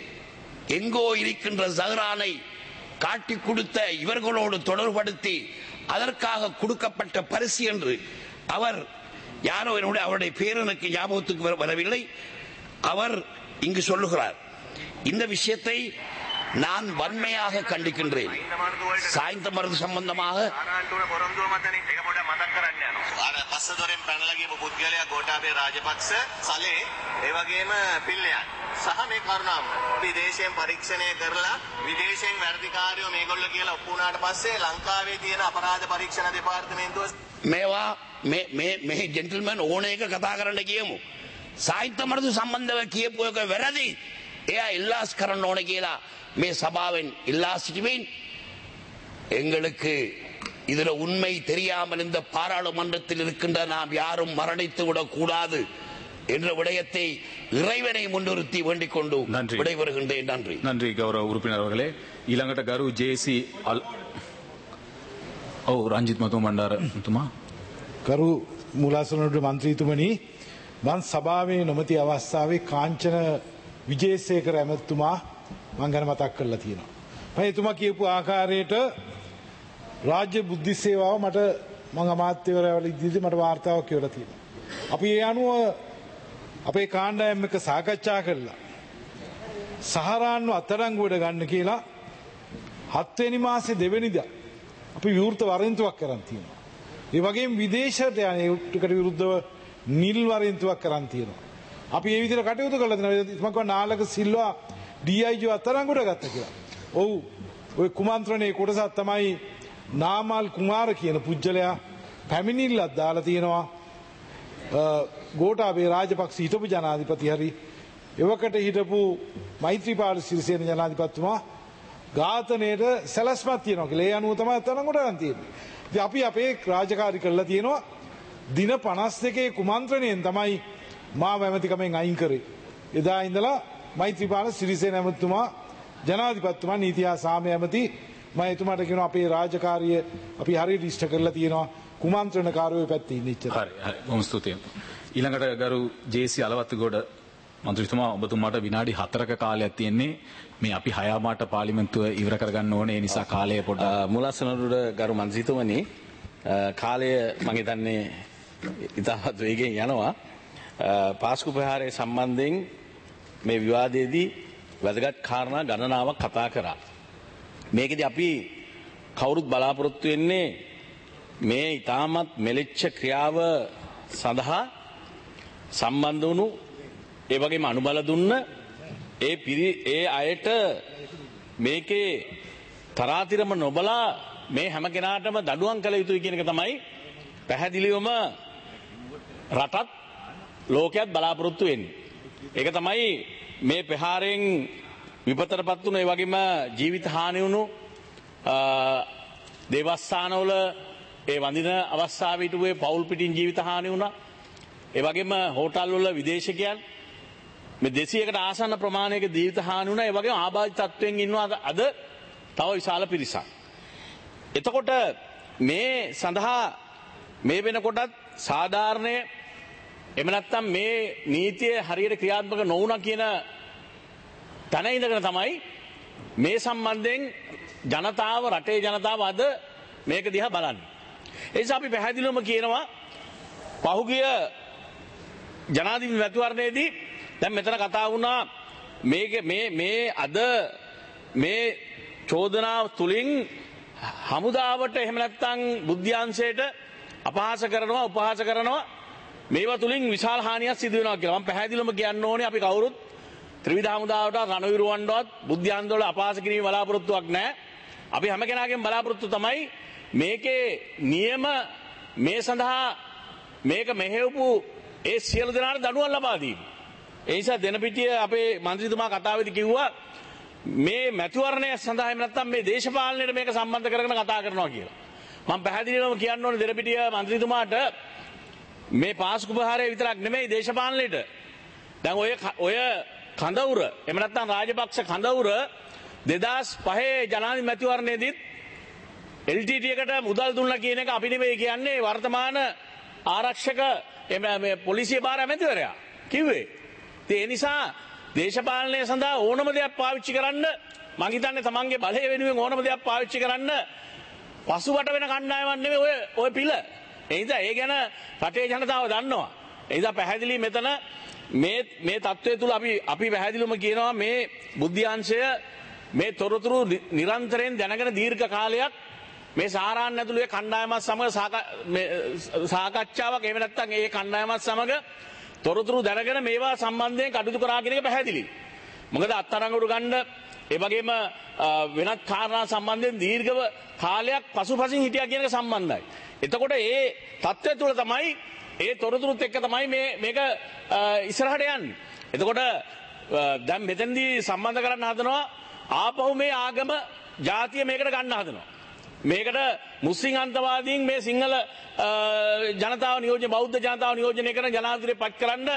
எங்கோ இருக்கின்ற ஜஹரானை காட்டி கொடுத்த இவர்களோடு தொடர்படுத்தி அதற்காக கொடுக்கப்பட்ட பரிசு என்று அவர் யாரோ என்னுடைய அவருடைய பேர் எனக்கு ஞாபகத்துக்கு வர- வரவில்லை அவர் இங்கு சொல்லுகிறார் இந்த விஷயத்தை நான் வன்மையாக கண்டிக்கின்றேன் சாய்ந்த மருந்து சம்பந்தமாக ආරාන්ටුවන පොරොන්දුව මතනේ ඒක පොඩ්ඩක් මතක් කරන්න යනවා. අර පස්ස දොරෙන් පැනලා ගියපු පුද්ගලයා ගෝඨාභය රාජපක්ෂ සලේ ඒ වගේම පිල්ලයන් සහ මේ කරුණාම අපි දේශයෙන් පරීක්ෂණය කරලා විදේශයෙන් වැඩිකාරයෝ මේගොල්ලෝ කියලා ඔප්පු වුණාට පස්සේ ලංකාවේ තියෙන අපරාධ පරීක්ෂණ දෙපාර්තමේන්තුව මේවා මේ මේ මේ ජෙන්ටල්මන් ඕන එක කතා කරන්න කියමු. සාහිත්‍ය මරදු සම්බන්ධව කියපු එක වැරදි. එයා ඉල්ලාස් කරන්න ඕන කියලා මේ සභාවෙන් ඉල්ලා සිටිමින් எங்களுக்கு இதுல உண்மை தெரியாமல் இந்த பாராளுமன்றத்தில் இருக்கின்ற நாம் யாரும் மரணித்து விடக் கூடாது என்ற விடயத்தை இறைவனை முன்னிறுத்தி வேண்டிக் கொண்டு நன்றி. விடைபெறுகின்றேன் நன்றி நன்றி கௌரவ உறுப்பினர் அவர்களே ඊළඟට ගරු ජේසි අල් ඔව් රංජිත් මතුම බණ්ඩාර තුමා කරු මුලාසනට මන්ත්‍රීතුමනි මන් සභාවේ නොමති අවස්ථාවේ කාංචන විජේසේකර ඇමත්තුමා මං ගැන මතක් කරලා තියෙනවා. මම එතුමා කියපු ආකාරයට රාජ්‍ය බුද්ධි සේවාව මට මං අමාත්‍යවරයාවල ඉදිරියේ මට වාර්තාවක් කියවලා තියෙනවා. අපි ඒ අනුව අපේ කාණ්ඩායම් එක්ක සාකච්ඡා කරලා සහරාන්ව අත්අඩංගුවට ගන්න කියලා හත්වෙනි මාසේ දෙවෙනිදා අපි විවෘත වරෙන්තුවක් කරන් තියෙනවා. ඒ වගේම විදේශයට යන ඒකට විරුද්ධව නිල් වරෙන්තුවක් කරන් තියෙනවා. අපි ඒ විදිහට කටයුතු කළා දෙනවා. මම කිව්වා නාලක සිල්වා DIG අත්අඩංගුවට ගත්තා කියලා. ඔව් ඔය කුමන්ත්‍රණයේ කොටසක් තමයි නාමල් කුමාර කියන පුජ්‍යලයා පැමිණිල්ලක් දාලා තියෙනවා ගෝටාබේ රාජපක්ෂ හිටපු ජනාධිපති හරි එවකට හිටපු මෛත්‍රීපාල සිරිසේන ජනාධිපතිතුමා ඝාතනයට සැලැස්මක් තියෙනවා කියලා. ඒ අනුව තමයි අත්අඩංගුවට ගන්න තියෙන්නේ. ඉතින් අපි අපේ රාජකාරි කළා තියෙනවා දින 52 කුමන්ත්‍රණයෙන් තමයි මා ඇමතිකමෙන් අයින් කරේ. එදා ඉඳලා මෛත්‍රීපාල සිරිසේන ඇමතිතුමා ජනාධිපතිතුමා නීති හා සාමය ඇමති මම එතුමාට කියනවා අපේ රාජකාරිය අපි හරියට ඉෂ්ට කරලා තියෙනවා කුමන්ත්‍රණකාරයෝ පැත්තේ ඉන්න ඉච්චර. හරි හරි බොහොම ස්තුතියි. ඊළඟට ගරු ජේසි අලවත්තුගොඩ මන්ත්‍රීතුමා ඔබතුමාට විනාඩි 4ක කාලයක් තියෙන්නේ මේ අපි හයාමාට පාර්ලිමේන්තුව ඉවර කරගන්න ඕනේ ඒ නිසා කාලය පොඩ්ඩක් මුලස්සනරුට ගරු මන්සිතුමනි කාලය මං හිතන්නේ ඉතාමත් වේගෙන් යනවා පාස්කු ප්‍රහාරය සම්බන්ධයෙන් මේ විවාදයේදී වැදගත් කාරණා ගණනාවක් කතා කරා. මේකෙදි අපි කවුරුත් බලාපොරොත්තු වෙන්නේ මේ ඉතාමත් මෙලෙච්ච ක්‍රියාව සඳහා සම්බන්ධ වුණු ඒ වගේම අනුබල දුන්න ඒ පිරි ඒ අයට මේකේ තරාතිරම නොබලා මේ හැම කෙනාටම දඩුවම් කළ යුතුයි කියන එක තමයි පැහැදිලිවම රටත් ලෝකයක් බලාපොරොත්තු වෙන්නේ. ඒක තමයි මේ ප්‍රහාරයෙන් විපතටපත් වුණු ඒ වගේම ජීවිත හානි වුණු දේවස්ථානවල ඒ වඳින අවස්ථාව හිටුවේ පවුල් පිටින් ජීවිත හානි වුණා. ඒ වගේම හෝටල් වල විදේශිකයන් මේ 200කට ආසන්න ප්‍රමාණයක ජීවිත හානි වුණා. ඒ වගේම ආබාධිත තත්ත්වයෙන් ඉන්නවා අද තව විශාල පිරිසක්. එතකොට මේ සඳහා මේ වෙනකොටත් සාධාරණය එම නැත්තම් මේ නීතිය හරියට ක්‍රියාත්මක නොවුණා කියන තැන ඉඳගෙන තමයි මේ සම්බන්ධයෙන් ජනතාව රටේ ජනතාව අද මේක දිහා බලන්නේ. ඒ නිසා අපි පැහැදිලිවම කියනවා පහුගිය ජනාධිපති මැතිවරණයේදී දැන් මෙතන කතා වුණා මේක මේ මේ අද මේ චෝදනාව තුලින් හමුදාවට එහෙම නැත්නම් බුද්ධ්‍යංශයට අපහාස කරනවා උපහාස කරනවා මේවා තුලින් විශාල හානියක් සිදු වෙනවා කියලා. මම පැහැදිලිවම කියන්න ඕනේ අපි කවුරුත් ත්‍රිවිධ හමුදාවට රණවිරුවන්වත් බුද්ධ්‍යන්තවල අපහාස කිරීම බලාපොරොත්තුවක් නැහැ. අපි හැම කෙනාගේම බලාපොරොත්තු තමයි මේකේ නියම මේ සඳහා මේක මෙහෙවපු ඒ සියලු දෙනාට දඩුවම් ලබා දීම. ඒ නිසා දෙනපිටිය අපේ මන්ත්‍රීතුමා කතාවේදී කිව්වා මේ මැතිවරණය සඳහා එහෙම නැත්නම් මේ දේශපාලනයට මේක සම්බන්ධ කරගෙන කතා කරනවා කියලා. මම පැහැදිලිවම කියන්න ඕනේ දෙනපිටිය මන්ත්‍රීතුමාට මේ පාස්කු ප්‍රහාරය විතරක් නෙමෙයි දේශපාලනයට. දැන් ඔය ඔය කඳවුර එහෙම නැත්නම් රාජපක්ෂ කඳවුර 2005 ජනාධිපති මැතිවරණයේදීත් LTT එකට මුදල් දුන්නා කියන එක අපි නෙමෙයි කියන්නේ වර්තමාන ආරක්ෂක මේ පොලිසිය භාර ඇමතිවරයා කිව්වේ. ඉතින් ඒ නිසා දේශපාලනය සඳහා ඕනම දෙයක් පාවිච්චි කරන්න මං හිතන්නේ තමන්ගේ බලය වෙනුවෙන් ඕනම දෙයක් පාවිච්චි කරන්න පසුබට වෙන කණ්ඩායමක් නෙමෙයි ඔය ඔය පිළ. ඒ නිසා ඒ ගැන රටේ ජනතාව දන්නවා. ඒ නිසා පැහැදිලි මෙතන මේ මේ தત્ත්වය තුල අපි අපි පැහැදිලිවම කියනවා මේ බුද්ධ්‍යංශය මේ තොරතුරු නිරන්තරයෙන් දැනගෙන දීර්ඝ කාලයක් මේ සාරාන්න ඇතුළේ කණ්ඩායමත් සමග සාකච්ඡාවක් එහෙම නැත්නම් ඒ කණ්ඩායමත් සමග තොරතුරු දැනගෙන මේවා සම්බන්ධයෙන් කටයුතු කරා කියන එක පැහැදිලි. මොකද අත්අඩංගුවට ගන්න ඒ වගේම වෙනත් කාරණා සම්බන්ධයෙන් දීර්ඝව කාලයක් පසුපසින් හිටියා කියන එක සම්බන්ධයි. එතකොට ඒ தත්ත්වය තුළ තමයි ඒ තොරතුරුත් එක්ක තමයි මේ මේක ඉස්සරහට යන්නේ. එතකොට දැන් මෙතෙන්දී සම්බන්ධ කරන්න හදනවා ආපහු මේ ආගම ජාතිය මේකට ගන්න හදනවා. මේකට මුස්ලිම් අන්තවාදීන් මේ සිංහල ජනතාව නියෝජ්‍ය බෞද්ධ ජනතාව නියෝජනය කරන ජනාධිපතිය පත් කරන්න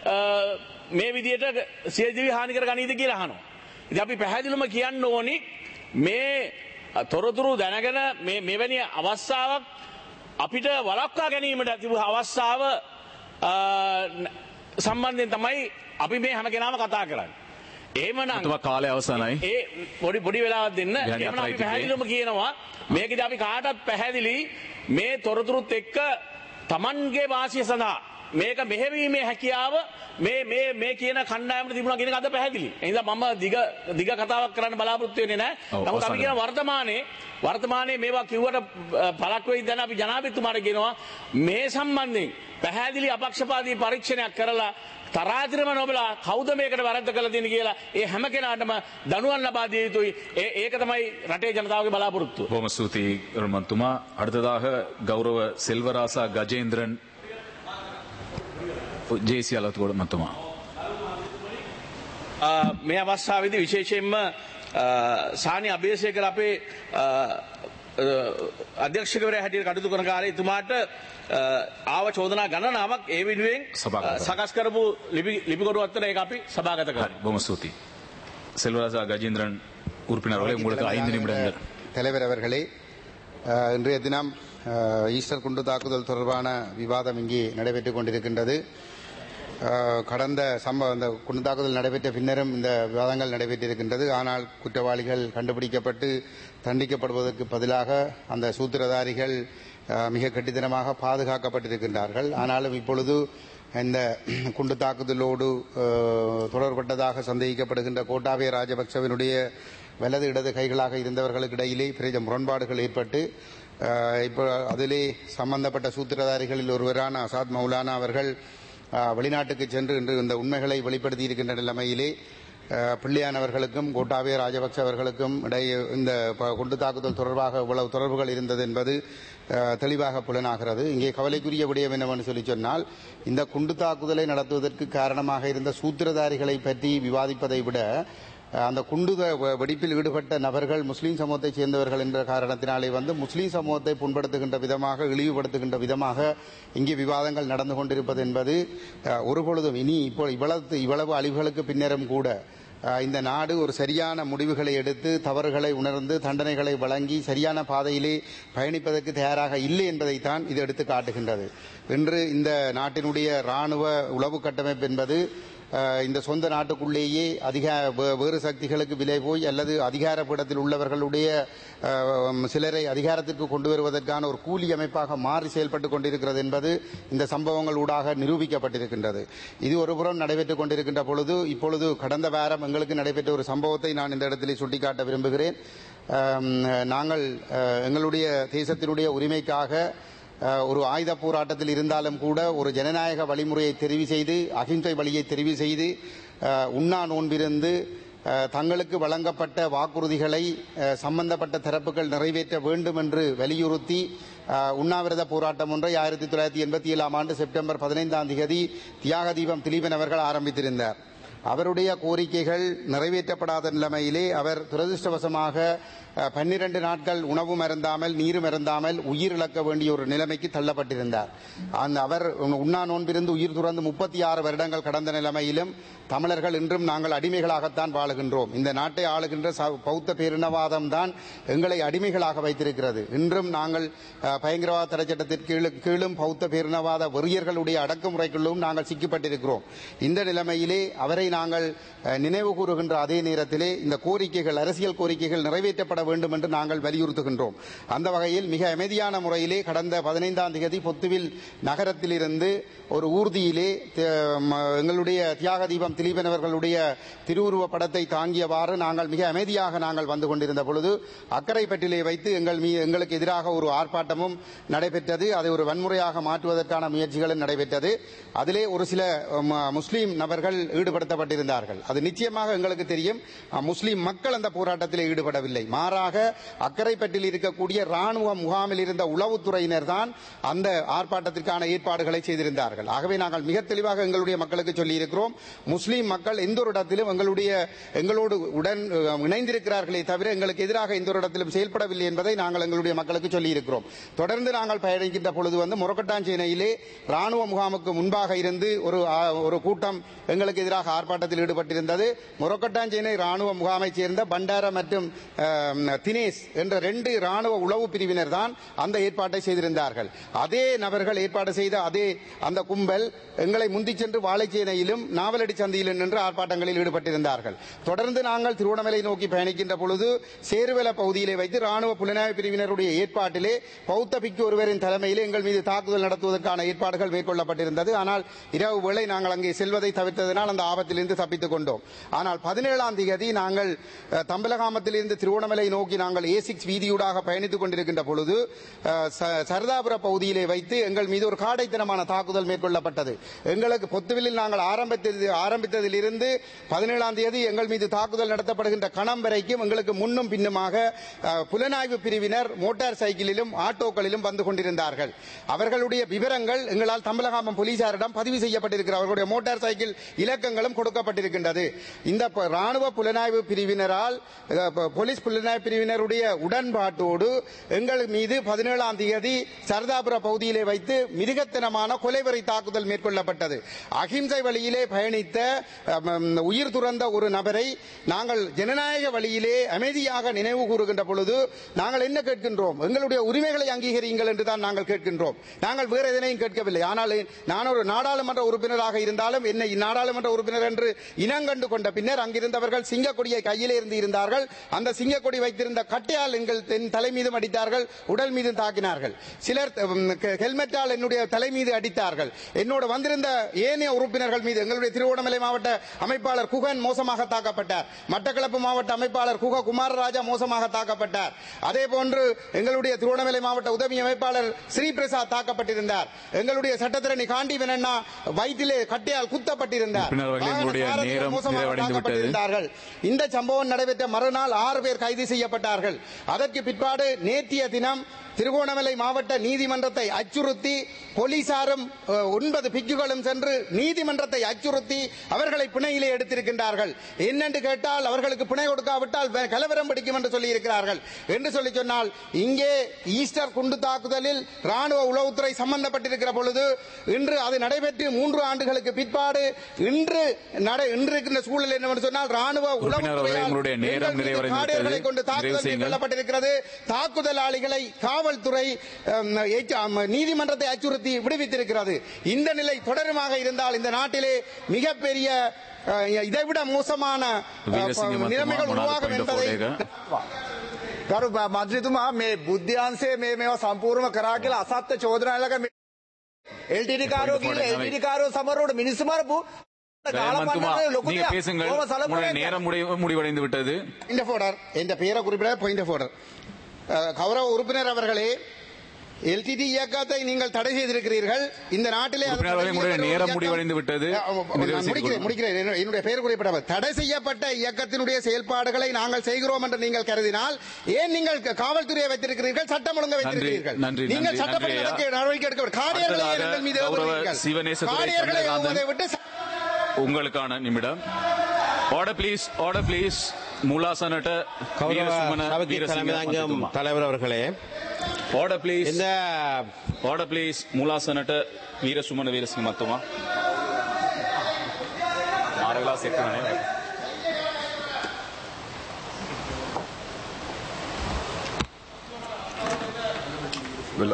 මේ විදියට සියදිවි හානි කර ගනීද කියලා අහනවා. ඉතින් අපි පැහැදිලිවම කියන්න ඕනි මේ තොරතුරු දැනගෙන මේ මෙවැනි අවස්ථාවක් අපිට වළක්වා ගැනීමට තිබු අවස්ථාව සම්බන්ධයෙන් තමයි අපි මේ හැම කෙනාම කතා කරන්නේ. එහෙමනම් ඔබතුමා කාලය අවසానයි. ඒ පොඩි පොඩි වෙලාවක් දෙන්න විනාඩි එහෙමනම් අපි හතරයි පැහැදිලිවම කියනවා මේකදී අපි කාටත් පැහැදිලි මේ තොරතුරුත් එක්ක Tamanගේ වාසිය සඳහා මේක මෙහෙවීමේ හැකියාව මේ මේ මේ කියන කණ්ඩායමට තිබුණා කියන එක අද පැහැදිලි. ඒ නිසා මම දිග දිග කතාවක් කරන්න බලාපොරොත්තු වෙන්නේ නැහැ. ඔව්, නමුත් අපි අවසන් කියන වර්තමානයේ වර්තමානයේ මේවා කිව්වට අ, පළක් වෙයි දැන් අපි ජනාධිපතිතුමාට කියනවා මේ සම්බන්ධයෙන් පැහැදිලි අපක්ෂපාතී පරීක්ෂණයක් කරලා තරාතිරම නොබලා කවුද මේකට වැරද්ද කළ තියෙන කියලා ඒ හැම කෙනාටම දනුවන් ලබා දිය යුතුයි. ඒ ඒක තමයි රටේ ජනතාවගේ බලාපොරොත්තුව. බොහොම ස්තුතියි ගරුමන්තුමා அடுத்ததாக கௌரவ செல்வராசா கஜேந்திரன் ஜேசி அலத்துகோட மத்துமா අ, මේ අවස්ථාවේදී විශේෂයෙන්ම අ, සානි අභේසේකර අපේ අ, අ, අධ්‍යක්ෂකවරයා හැටියට කටයුතු කරන කාලේ එතුමාට අ, ආව චෝදනා ගණනාවක් ඒ වෙනුවෙන් සභාගත අ, සකස් කරපු ලිපි ලිපිකොටු අතර ඒක අපි සභාගත කරා. බොහොම ස්තුතියි செல்வராசா கஜேந்திரன் உறுப்பினர் அவர்களே உங்களுக்கு ஐந்து நிமிடங்கள் தலைவர் அவர்களே அஹ், இன்றைய தினம் அஹ், ஈஸ்டர் குண்டு தாக்குதல் தொடர்பான விவாதம் இங்கே நடைபெற்றுக் கொண்டிருக்கின்றது அஹ், கடந்த சம்பவம் இந்த குண்டு தாக்குதல் நடைபெற்ற பின்னரும் இந்த விவாதங்கள் நடைபெற்றிருக்கின்றது ஆனால் குற்றவாளிகள் கண்டுபிடிக்கப்பட்டு தண்டிக்கப்படுவதற்கு பதிலாக அந்த சூத்திரதாரிகள் அஹ், மிக கட்டித்தனமாக பாதுகாக்கப்பட்டிருக்கின்றார்கள் ஆனாலும் இப்பொழுது இந்த குண்டு தாக்குதலோடு அஹ், தொடர்பட்டதாக சந்தேகிக்கப்படுகின்ற கோட்டாபய ராஜபக்சவினுடைய வலது இடது கைகளாக இருந்தவர்களுக்கு இடையிலே பெரிய முரண்பாடுகள் ஏற்பட்டு அஹ், இப்போ அதிலே சம்பந்தப்பட்ட சூத்திரதாரிகளில் ஒருவரான அசாத் மௌலானா அவர்கள் அஹ், வெளிநாட்டுக்கு சென்று இன்று இந்த உண்மைகளை வெளிப்படுத்தி இருக்கின்ற நிலைமையிலே அஹ், பிள்ளையானவர்களுக்கும் கோட்டாபய ராஜபக்ச அவர்களுக்கும் இடையே இந்த ப- குண்டு தாக்குதல் தொடர்பாக இவ்வளவு தொடர்புகள் இருந்தது என்பது அஹ், தெளிவாக புலனாகிறது இங்கே கவலைக்குரிய விடயம் என்னவென்று சொல்லி சொன்னால் இந்த குண்டு தாக்குதலை நடத்துவதற்கு காரணமாக இருந்த சூத்திரதாரிகளை பற்றி விவாதிப்பதை விட அஹ், அந்த குண்டு த- வெ- வெடிப்பில் ஈடுபட்ட நபர்கள் முஸ்லீம் சமூகத்தைச் சேர்ந்தவர்கள் என்ற காரணத்தினாலே வந்து முஸ்லீம் சமூகத்தை புண்படுத்துகின்ற விதமாக இழிவுபடுத்துகின்ற விதமாக இங்கே விவாதங்கள் நடந்து கொண்டிருப்பது என்பது அஹ், ஒருபொழுதும் இனி இப்போ இவ்வளவு இவ்வளவு அழிவுகளுக்கு பின்னரும் கூட அஹ், இந்த நாடு ஒரு சரியான முடிவுகளை எடுத்து தவறுகளை உணர்ந்து தண்டனைகளை வழங்கி சரியான பாதையிலே பயணிப்பதற்கு தயாராக இல்லை என்பதைத்தான் இது எடுத்து காட்டுகின்றது இன்று இந்த நாட்டினுடைய ராணுவ உளவு கட்டமைப்பு என்பது அஹ், இந்த சொந்த நாட்டுக்குள்ளேயே அதிக வே- வேறு சக்திகளுக்கு விலை போய் அல்லது அதிகார பீடத்தில் உள்ளவர்களுடைய அஹ், சிலரை அதிகாரத்திற்கு கொண்டு வருவதற்கான ஒரு கூலி அமைப்பாக மாறி செயல்பட்டு கொண்டிருக்கிறது என்பது இந்த சம்பவங்கள் ஊடாக நிரூபிக்கப்பட்டிருக்கின்றது இது ஒருபுறம் நடைபெற்றுக் கொண்டிருக்கின்ற பொழுது இப்பொழுது கடந்த வாரம் எங்களுக்கு நடைபெற்ற ஒரு சம்பவத்தை நான் இந்த இடத்திலே சுட்டிக்காட்ட விரும்புகிறேன் அஹ், நாங்கள் அஹ், எங்களுடைய தேசத்தினுடைய உரிமைக்காக அஹ், ஒரு ஆயுத போராட்டத்தில் இருந்தாலும் கூட ஒரு ஜனநாயக வழிமுறையை தெரிவு செய்து அகிம்சை வழியை தெரிவு செய்து அஹ், உண்ணா நோன்பிருந்து அஹ், தங்களுக்கு வழங்கப்பட்ட வாக்குறுதிகளை அஹ், சம்பந்தப்பட்ட தரப்புகள் நிறைவேற்ற வேண்டும் என்று வலியுறுத்தி அஹ், உண்ணாவிரத போராட்டம் ஒன்றை ஆயிரத்தி தொள்ளாயிரத்தி எண்பத்தி ஏழாம் ஆண்டு செப்டம்பர் பதினைந்தாம் தேதி தியாக தீபம் திலீபன் அவர்கள் ஆரம்பித்திருந்தார் அவருடைய கோரிக்கைகள் நிறைவேற்றப்படாத நிலைமையிலே அவர் துரதிருஷ்டவசமாக அஹ், பன்னிரண்டு நாட்கள் உணவும் அருந்தாமல் நீரும் அருந்தாமல் உயிர் இழக்க வேண்டிய ஒரு நிலைமைக்கு தள்ளப்பட்டிருந்தார் அந்த அவர் உண்ணா நோன்பிருந்து உயிர் துறந்து முப்பத்தி ஆறு வருடங்கள் கடந்த நிலைமையிலும் தமிழர்கள் இன்றும் நாங்கள் அடிமைகளாகத்தான் வாழுகின்றோம் இந்த நாட்டை ஆளுகின்ற ச- பௌத்த பேரினவாதம் தான் எங்களை அடிமைகளாக வைத்திருக்கிறது இன்றும் நாங்கள் அஹ், பயங்கரவாத தடை சட்டத்திற்கு கீழ் கீழும் பௌத்த பேரினவாத வெறியர்களுடைய அடக்குமுறைக்குள்ளும் நாங்கள் சிக்கப்பட்டிருக்கிறோம் இந்த நிலைமையிலே அவரை நாங்கள் அஹ், நினைவு கூறுகின்ற அதே நேரத்திலே இந்த கோரிக்கைகள் அரசியல் கோரிக்கைகள் நிறைவேற்றப்பட வேண்டும் என்று நாங்கள் வலியுறுத்துகின்றோம் அந்த வகையில் மிக அமைதியான முறையிலே கடந்த பதினைந்தாம் தேதி பொத்துவில் நகரத்திலிருந்து ஒரு ஊர்தியிலே தி- ம- எங்களுடைய தியாக தீபம் திலீபன் அவர்களுடைய திருவுருவ படத்தை தாங்கியவாறு நாங்கள் மிக அமைதியாக நாங்கள் வந்து கொண்டிருந்த பொழுது அக்கரைப்பட்டிலே வைத்து எங்கள் மீ எங்களுக்கு எதிராக ஒரு ஆர்ப்பாட்டமும் நடைபெற்றது அதை ஒரு வன்முறையாக மாற்றுவதற்கான முயற்சிகளும் நடைபெற்றது அதிலே ஒரு சில ம- முஸ்லீம் நபர்கள் ஈடுபடுத்தப்பட்டிருந்தார்கள் அது நிச்சயமாக எங்களுக்கு தெரியும் அஹ், முஸ்லீம் மக்கள் அந்த போராட்டத்தில் ஈடுபடவில்லை மாறாக அக்கரைப்பட்டில் இருக்கக்கூடிய ராணுவ முகாமில் இருந்த உளவுத்துறையினர் தான் அந்த ஆர்ப்பாட்டத்திற்கான ஏற்பாடுகளை செய்திருந்தார்கள் ஆகவே நாங்கள் மிக தெளிவாக எங்களுடைய மக்களுக்கு சொல்லியிருக்கிறோம் முஸ்லீம் மக்கள் எந்த ஒரு இடத்திலும் எங்களுடைய எங்களோடு உடன் அஹ், இணைந்திருக்கிறார்களே தவிர எங்களுக்கு எதிராக எந்த ஒரு இடத்திலும் செயல்படவில்லை என்பதை நாங்கள் எங்களுடைய மக்களுக்கு சொல்லியிருக்கிறோம் தொடர்ந்து நாங்கள் பயணிக்கின்ற பொழுது வந்து முரக்கட்டாஞ்சேனையிலே ராணுவ முகாமுக்கு முன்பாக இருந்து ஒரு ஆ, ஒரு கூட்டம் எங்களுக்கு எதிராக ஆர்ப்பாட்டத்தில் ஈடுபட்டிருந்தது முரக்கட்டாஞ்சேனை ராணுவ முகாமைச் சேர்ந்த பண்டார மற்றும் அஹ், தினேஷ் என்ற ரெண்டு ராணுவ உளவு பிரிவினர் தான் அந்த ஏற்பாட்டை செய்திருந்தார்கள் அதே நபர்கள் ஏற்பாடு செய்த அதே அந்த கும்பல் எங்களை முந்திச் சென்று வாழைச்சேனையிலும் நாவலடி சந்தையிலும் வீதியில் நின்று ஆர்ப்பாட்டங்களில் ஈடுபட்டிருந்தார்கள் தொடர்ந்து நாங்கள் திருவண்ணாமலை நோக்கி பயணிக்கின்ற பொழுது சேருவல பகுதியிலே வைத்து ராணுவ புலனாய்வு பிரிவினருடைய ஏற்பாட்டிலே பௌத்த பிக்கு ஒருவரின் தலைமையிலே எங்கள் மீது தாக்குதல் நடத்துவதற்கான ஏற்பாடுகள் மேற்கொள்ளப்பட்டிருந்தது ஆனால் இரவு வேளை நாங்கள் அங்கே செல்வதை தவிர்த்ததனால் அந்த ஆபத்திலிருந்து தப்பித்துக் கொண்டோம் ஆனால் பதினேழாம் தேதி நாங்கள் அஹ், தம்பலகாமத்திலிருந்து திருவண்ணாமலை நோக்கி நாங்கள் ஏ சிக்ஸ் வீதியூடாக பயணித்துக் கொண்டிருக்கின்ற பொழுது அஹ், ச- சரதாபுர பகுதியிலே வைத்து எங்கள் மீது ஒரு காடைத்தனமான தாக்குதல் மேற்கொள்ளப்பட்டது எங்களுக்கு பொத்துவிலில் நாங்கள் ஆரம்பித்தது ஆரம்பித்ததிலிருந்து பதினேழாம் தேதி எங்கள் மீது தாக்குதல் நடத்தப்படுகின்ற கணம் வரைக்கும் எங்களுக்கு முன்னும் பின்னுமாக அஹ், புலனாய்வு பிரிவினர் மோட்டார் சைக்கிளிலும் ஆட்டோக்களிலும் வந்து கொண்டிருந்தார்கள் அவர்களுடைய விவரங்கள் எங்களால் தமிழகாமம் போலீசாரிடம் பதிவு செய்யப்பட்டிருக்கிற அவர்களுடைய மோட்டார் சைக்கிள் இலக்கங்களும் கொடுக்கப்பட்டிருக்கின்றது இந்த ப- ராணுவ புலனாய்வு பிரிவினரால் அஹ், ப- போலீஸ் புலனாய்வு பிரிவினருடைய உடன்பாட்டோடு எங்கள் மீது பதினேழாம் தேதி சரதாபுர பகுதியிலே வைத்து மிருகத்தனமான கொலைவரி தாக்குதல் மேற்கொள்ளப்பட்டது அகிம்சை வழியிலே பயணித்த அம், அம், உயிர் துறந்த ஒரு நபரை நாங்கள் ஜனநாயக வழியிலே அமைதியாக நினைவு கூறுகின்ற பொழுது நாங்கள் என்ன கேட்கின்றோம் எங்களுடைய உரிமைகளை அங்கீகரியுங்கள் என்று தான் நாங்கள் கேட்கின்றோம் நாங்கள் வேறு எதனையும் கேட்கவில்லை ஆனால் நான் ஒரு நாடாளுமன்ற உறுப்பினராக இருந்தாலும் என்னை நாடாளுமன்ற உறுப்பினர் என்று இனங்கண்டு கொண்ட பின்னர் அங்கிருந்தவர்கள் சிங்கக்கொடியை கையிலே இருந்து இருந்தார்கள் அந்த சிங்கக்கொடி வைத்திருந்த கட்டையால் எங்கள் தென் தலை மீதும் அடித்தார்கள் உடல் மீதும் தாக்கினார்கள் சிலர் உம், ஹெ- ஹெல்மெட்டால் என்னுடைய தலை மீது அடித்தார்கள் என்னோடு வந்திருந்த ஏனைய உறுப்பினர்கள் மீது எங்களுடைய திருவண்ணாமலை மாவட்ட அமைப்பாளர் குகன் மோசமாக தாக்கப்பட்டார் மட்டக்களப்பு மாவட்ட அமைப்பாளர் குக குமாரராஜா மோசமாக தாக்கப்பட்டார் அதே போன்று எங்களுடைய திருவண்ணாமலை மாவட்ட உதவி அமைப்பாளர் ஸ்ரீபிரசாத் தாக்கப்பட்டிருந்தார் எங்களுடைய சட்டத்திரணி காண்டிவன் அண்ணா வயிற்றிலே கட்டையால் குத்தப்பட்டிருந்தார் உறுப்பினர் அவர்களே, உங்களுடைய வாகன சாரதிகள் நேரம் மோசமாக நிறைவடைந்து விட்டது. தாக்கப்பட்டிருந்தார்கள். இந்த சம்பவம் நடைபெற்ற மறுநாள் ஆறு பேர் கைது செய்யப்பட்டார்கள் அதற்கு பிற்பாடு நேற்றைய தினம் திருகோணமலை மாவட்ட நீதிமன்றத்தை அச்சுறுத்தி போலீசாரும் அஹ், ஒன்பது பிக்குகளும் சென்று நீதிமன்றத்தை அச்சுறுத்தி அவர்களை பிணையிலே எடுத்திருக்கின்றார்கள் என்னென்று கேட்டால் அவர்களுக்கு பிணை கொடுக்காவிட்டால் வே- கலவரம் பிடிக்கும் என்று சொல்லி இருக்கிறார்கள் என்று சொல்லி சொன்னால் இங்கே ஈஸ்டர் குண்டு தாக்குதலில் ராணுவ உளவுத்துறை சம்பந்தப்பட்டிருக்கிற பொழுது இன்று அது நடைபெற்று மூன்று ஆண்டுகளுக்கு பிற்பாடு இன்று நட இன்று இருக்கின்ற சூழல் என்னவென்று சொன்னால் ராணுவ உறுப்பினர் அவர்களே, உங்களுடைய நேரம் எங்கள் மீது நிறைவடைந்து காடையர்களை விட்டது. கொண்டு நிறைவு தாக்குதல் செய்யுங்கள். மேற்கொள்ளப்பட்டிருக்கிறது தாக்குதலாளிகளை காவல்துறை அம், எச்- அம், நீதிமன்றத்தை அச்சுறுத்தி விடுவித்திருக்கிறது இந்த நிலை தொடருமாக இருந்தால் இந்த நாட்டிலே மிகப்பெரிய அஹ், இதைவிட மோசமான அஹ், வீரசிங்க மத்துமா, நிலைமைகள் මොනවද உருவாகும் point of என்பதை order එක? ගරු මන්ත්‍රීතුමා මේ බුද්ධ්‍යන්සේ මේ මේවා සම්පූර්ණ කරා කියලා අසත්‍ය චෝදනාලක එල්ටිඩි කාරෝ Point of කියලා order එල්ටිඩි කාරෝ සමරෝට மினிஸ்து மரපු ஜெயமந்துமா நீங்க பேசுங்கள் உங்களுடைய நேரம் முடி- முடிவடைந்து விட்டது பாயிண்ட் ஆஃப் ஆர்டர் என்ற பெயரை குறிப்பிட பாயிண்ட் ஆஃப் ஆர்டர் கௌரவ உறுப்பினர் அவர்களே எல்டிடி இயக்கத்தை நீங்கள் தடை செய்திருக்கிறீர்கள் இந்த நாட்டிலே அது உறுப்பினர் அவர்களே, உங்களுடைய தடை நேரம் செய்யப்பட்ட முடிவடைந்து விட்டது. அஹ், அஹ், நிறைவு நான் செய்து முடிக்கிறேன் கொள்ளுங்கள். முடிக்கிறேன் என்ன- என்னுடைய பெயர் குறிப்பிடவர் தடை செய்யப்பட்ட இயக்கத்தினுடைய செயல்பாடுகளை நாங்கள் செய்கிறோம் என்று நீங்கள் கருதினால் ஏன் நீங்கள் க- காவல்துறையை வைத்திருக்கிறீர்கள் சட்டம் ஒழுங்கை வைத்திருக்கிறீர்கள் நன்றி, நீங்கள் நன்றி, சட்டப்படி நன்றி, நடக்க நடவடிக்கை எடுக்க வேண்டும். காடையர்களை அடுத்ததாக எங்கள் மீது கௌரவ ஏவுகிறீர்கள். சிவநேசதுரை காடையர்களை சந்திரகாந்தன். ஏவுவதை விட்டு ச- உங்களுக்கான நிமிடம் ஆர்டர் ப்ளீஸ் ஆர்டர் ப்ளீஸ் மூலாசனට கௌரவ வீரசுமன சபைக்கு வீரசிங்க தலைமைதாங்கும் மத்துமா. தலைவர் அவர்களே ஆர்டர் ப்ளீஸ் இந்த ආඩ ප්ලීස් මුලාසනට වීර සුමන වීරසිංහ මත්තුමා මාරවෙලා සෙක්කනේ වෙලා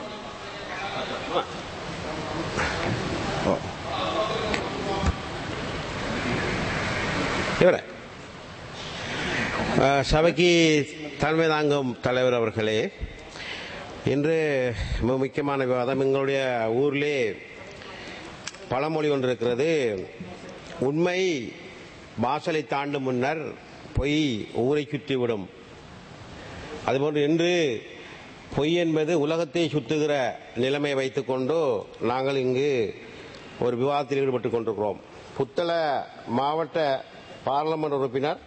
இவரே அஹ், சபைக்கு தலைமை தாங்கும் தலைவர் அவர்களே இன்று மிக முக்கியமான விவாதம் எங்களுடைய ஊரிலே பழமொழி ஒன்று இருக்கிறது உண்மை வாசலை தாண்டும் முன்னர் பொய் ஊரை சுற்றிவிடும் அதுபோன்று இன்று பொய் என்பது உலகத்தை சுற்றுகிற நிலைமை வைத்துக்கொண்டு நாங்கள் இங்கு ஒரு விவாதத்தில் ஈடுபட்டுக் கொண்டிருக்கிறோம் புத்தள மாவட்ட பாராளுமன்ற உறுப்பினர்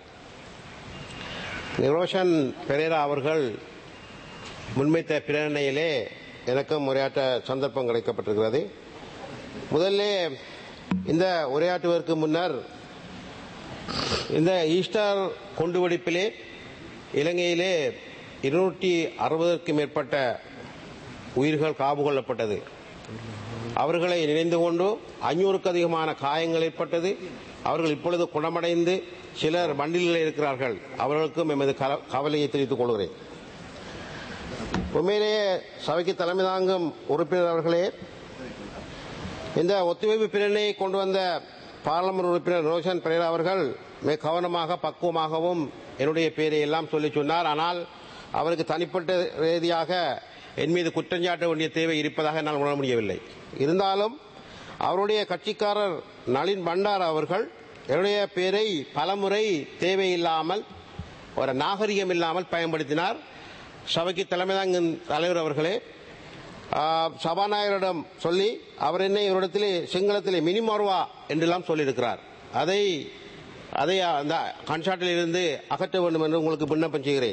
நிரோஷன் பெரேரா அவர்கள் முன்வைத்த பிரேரணையிலே எனக்கும் உரையாற்ற சந்தர்ப்பம் கிடைக்கப்பட்டிருக்கிறது முதல்ல இந்த உரையாற்றுவதற்கு முன்னர் இந்த ஈஸ்டர் குண்டுவெடிப்பிலே இலங்கையிலே இருநூற்றி அறுபதற்கும் மேற்பட்ட உயிர்கள் காவு கொள்ளப்பட்டது அவர்களை நினைந்து கொண்டு ஐநூறுக்கு அதிகமான காயங்கள் ஏற்பட்டது அவர்கள் இப்பொழுது குணமடைந்து சிலர் வண்டிகளில் இருக்கிறார்கள் அவர்களுக்கும் எமது கல- கவலையை தெரிவித்துக் கொள்கிறேன் உண்மையிலேயே சபைக்கு தலைமை தாங்கும் உறுப்பினர் அவர்களே இந்த ஒத்துழைப்பு பிரேரணையை கொண்டு வந்த பாராளுமன்ற உறுப்பினர் ரோஷன் பெரேரா அவர்கள் மிக கவனமாக பக்குவமாகவும் என்னுடைய பெயரை எல்லாம் சொல்லி சொன்னார் ஆனால் அவருக்கு தனிப்பட்ட ரீதியாக என் மீது குற்றஞ்சாட்ட வேண்டிய தேவை இருப்பதாக என்னால் உணர முடியவில்லை இருந்தாலும் அவருடைய கட்சிக்காரர் நளின் பண்டார் அவர்கள் என்னுடைய பெயரை பலமுறை தேவையில்லாமல் ஒரு நாகரிகம் இல்லாமல் பயன்படுத்தினார் சபைக்கு தலைமை தாங்கும் தலைவர் அவர்களே ஆ, சபாநாயகரிடம் சொல்லி அவர் என்னை இவரிடத்திலே சிங்களத்திலே மினிமோர்வா என்றெல்லாம் சொல்லியிருக்கிறார் அதை அதை அந்த கன்சாட்டில் இருந்து அகற்ற வேண்டும் என்று உங்களுக்கு விண்ணப்பம் செய்கிறேன்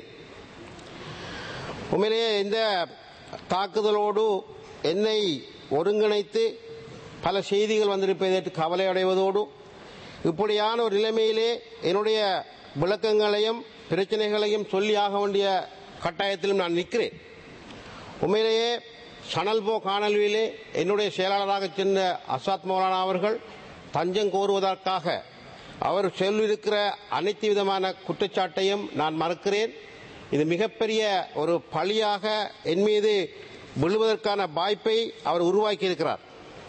உண்மையிலேயே இந்த தாக்குதலோடு என்னை ஒருங்கிணைத்து பல செய்திகள் வந்திருப்பதற்கு கவலை அடைவதோடு இப்படியான ஒரு நிலைமையிலே என்னுடைய விளக்கங்களையும் பிரச்சனைகளையும் சொல்லி ஆக வேண்டிய கட்டாயத்திலும் நான் நிற்கிறேன் உண்மையிலேயே சணல் போ காணொலியிலே என்னுடைய செயலாளராக சென்ற அசாத் மௌலானா அவர்கள் தஞ்சம் கோருவதற்காக அவர் சொல்லியிருக்கிற அனைத்து விதமான குற்றச்சாட்டையும் நான் மறுக்கிறேன் இது மிகப்பெரிய ஒரு பழியாக என் மீது விழுவதற்கான வாய்ப்பை அவர் உருவாக்கி இருக்கிறார்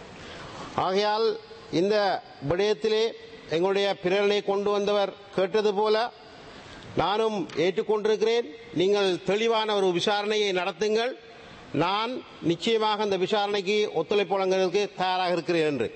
ஆகையால் இந்த விடயத்திலே எங்களுடைய பிரேரணை கொண்டு வந்தவர் கேட்டது போல நானும் ஏற்றுக்கொண்டிருக்கிறேன் நீங்கள் தெளிவான ஒரு விசாரணையை நடத்துங்கள் நான் நிச்சயமாக அந்த விசாரணைக்கு ஒத்துழைப்பு வழங்குவதற்கு தயாராக இருக்கிறேன் என்று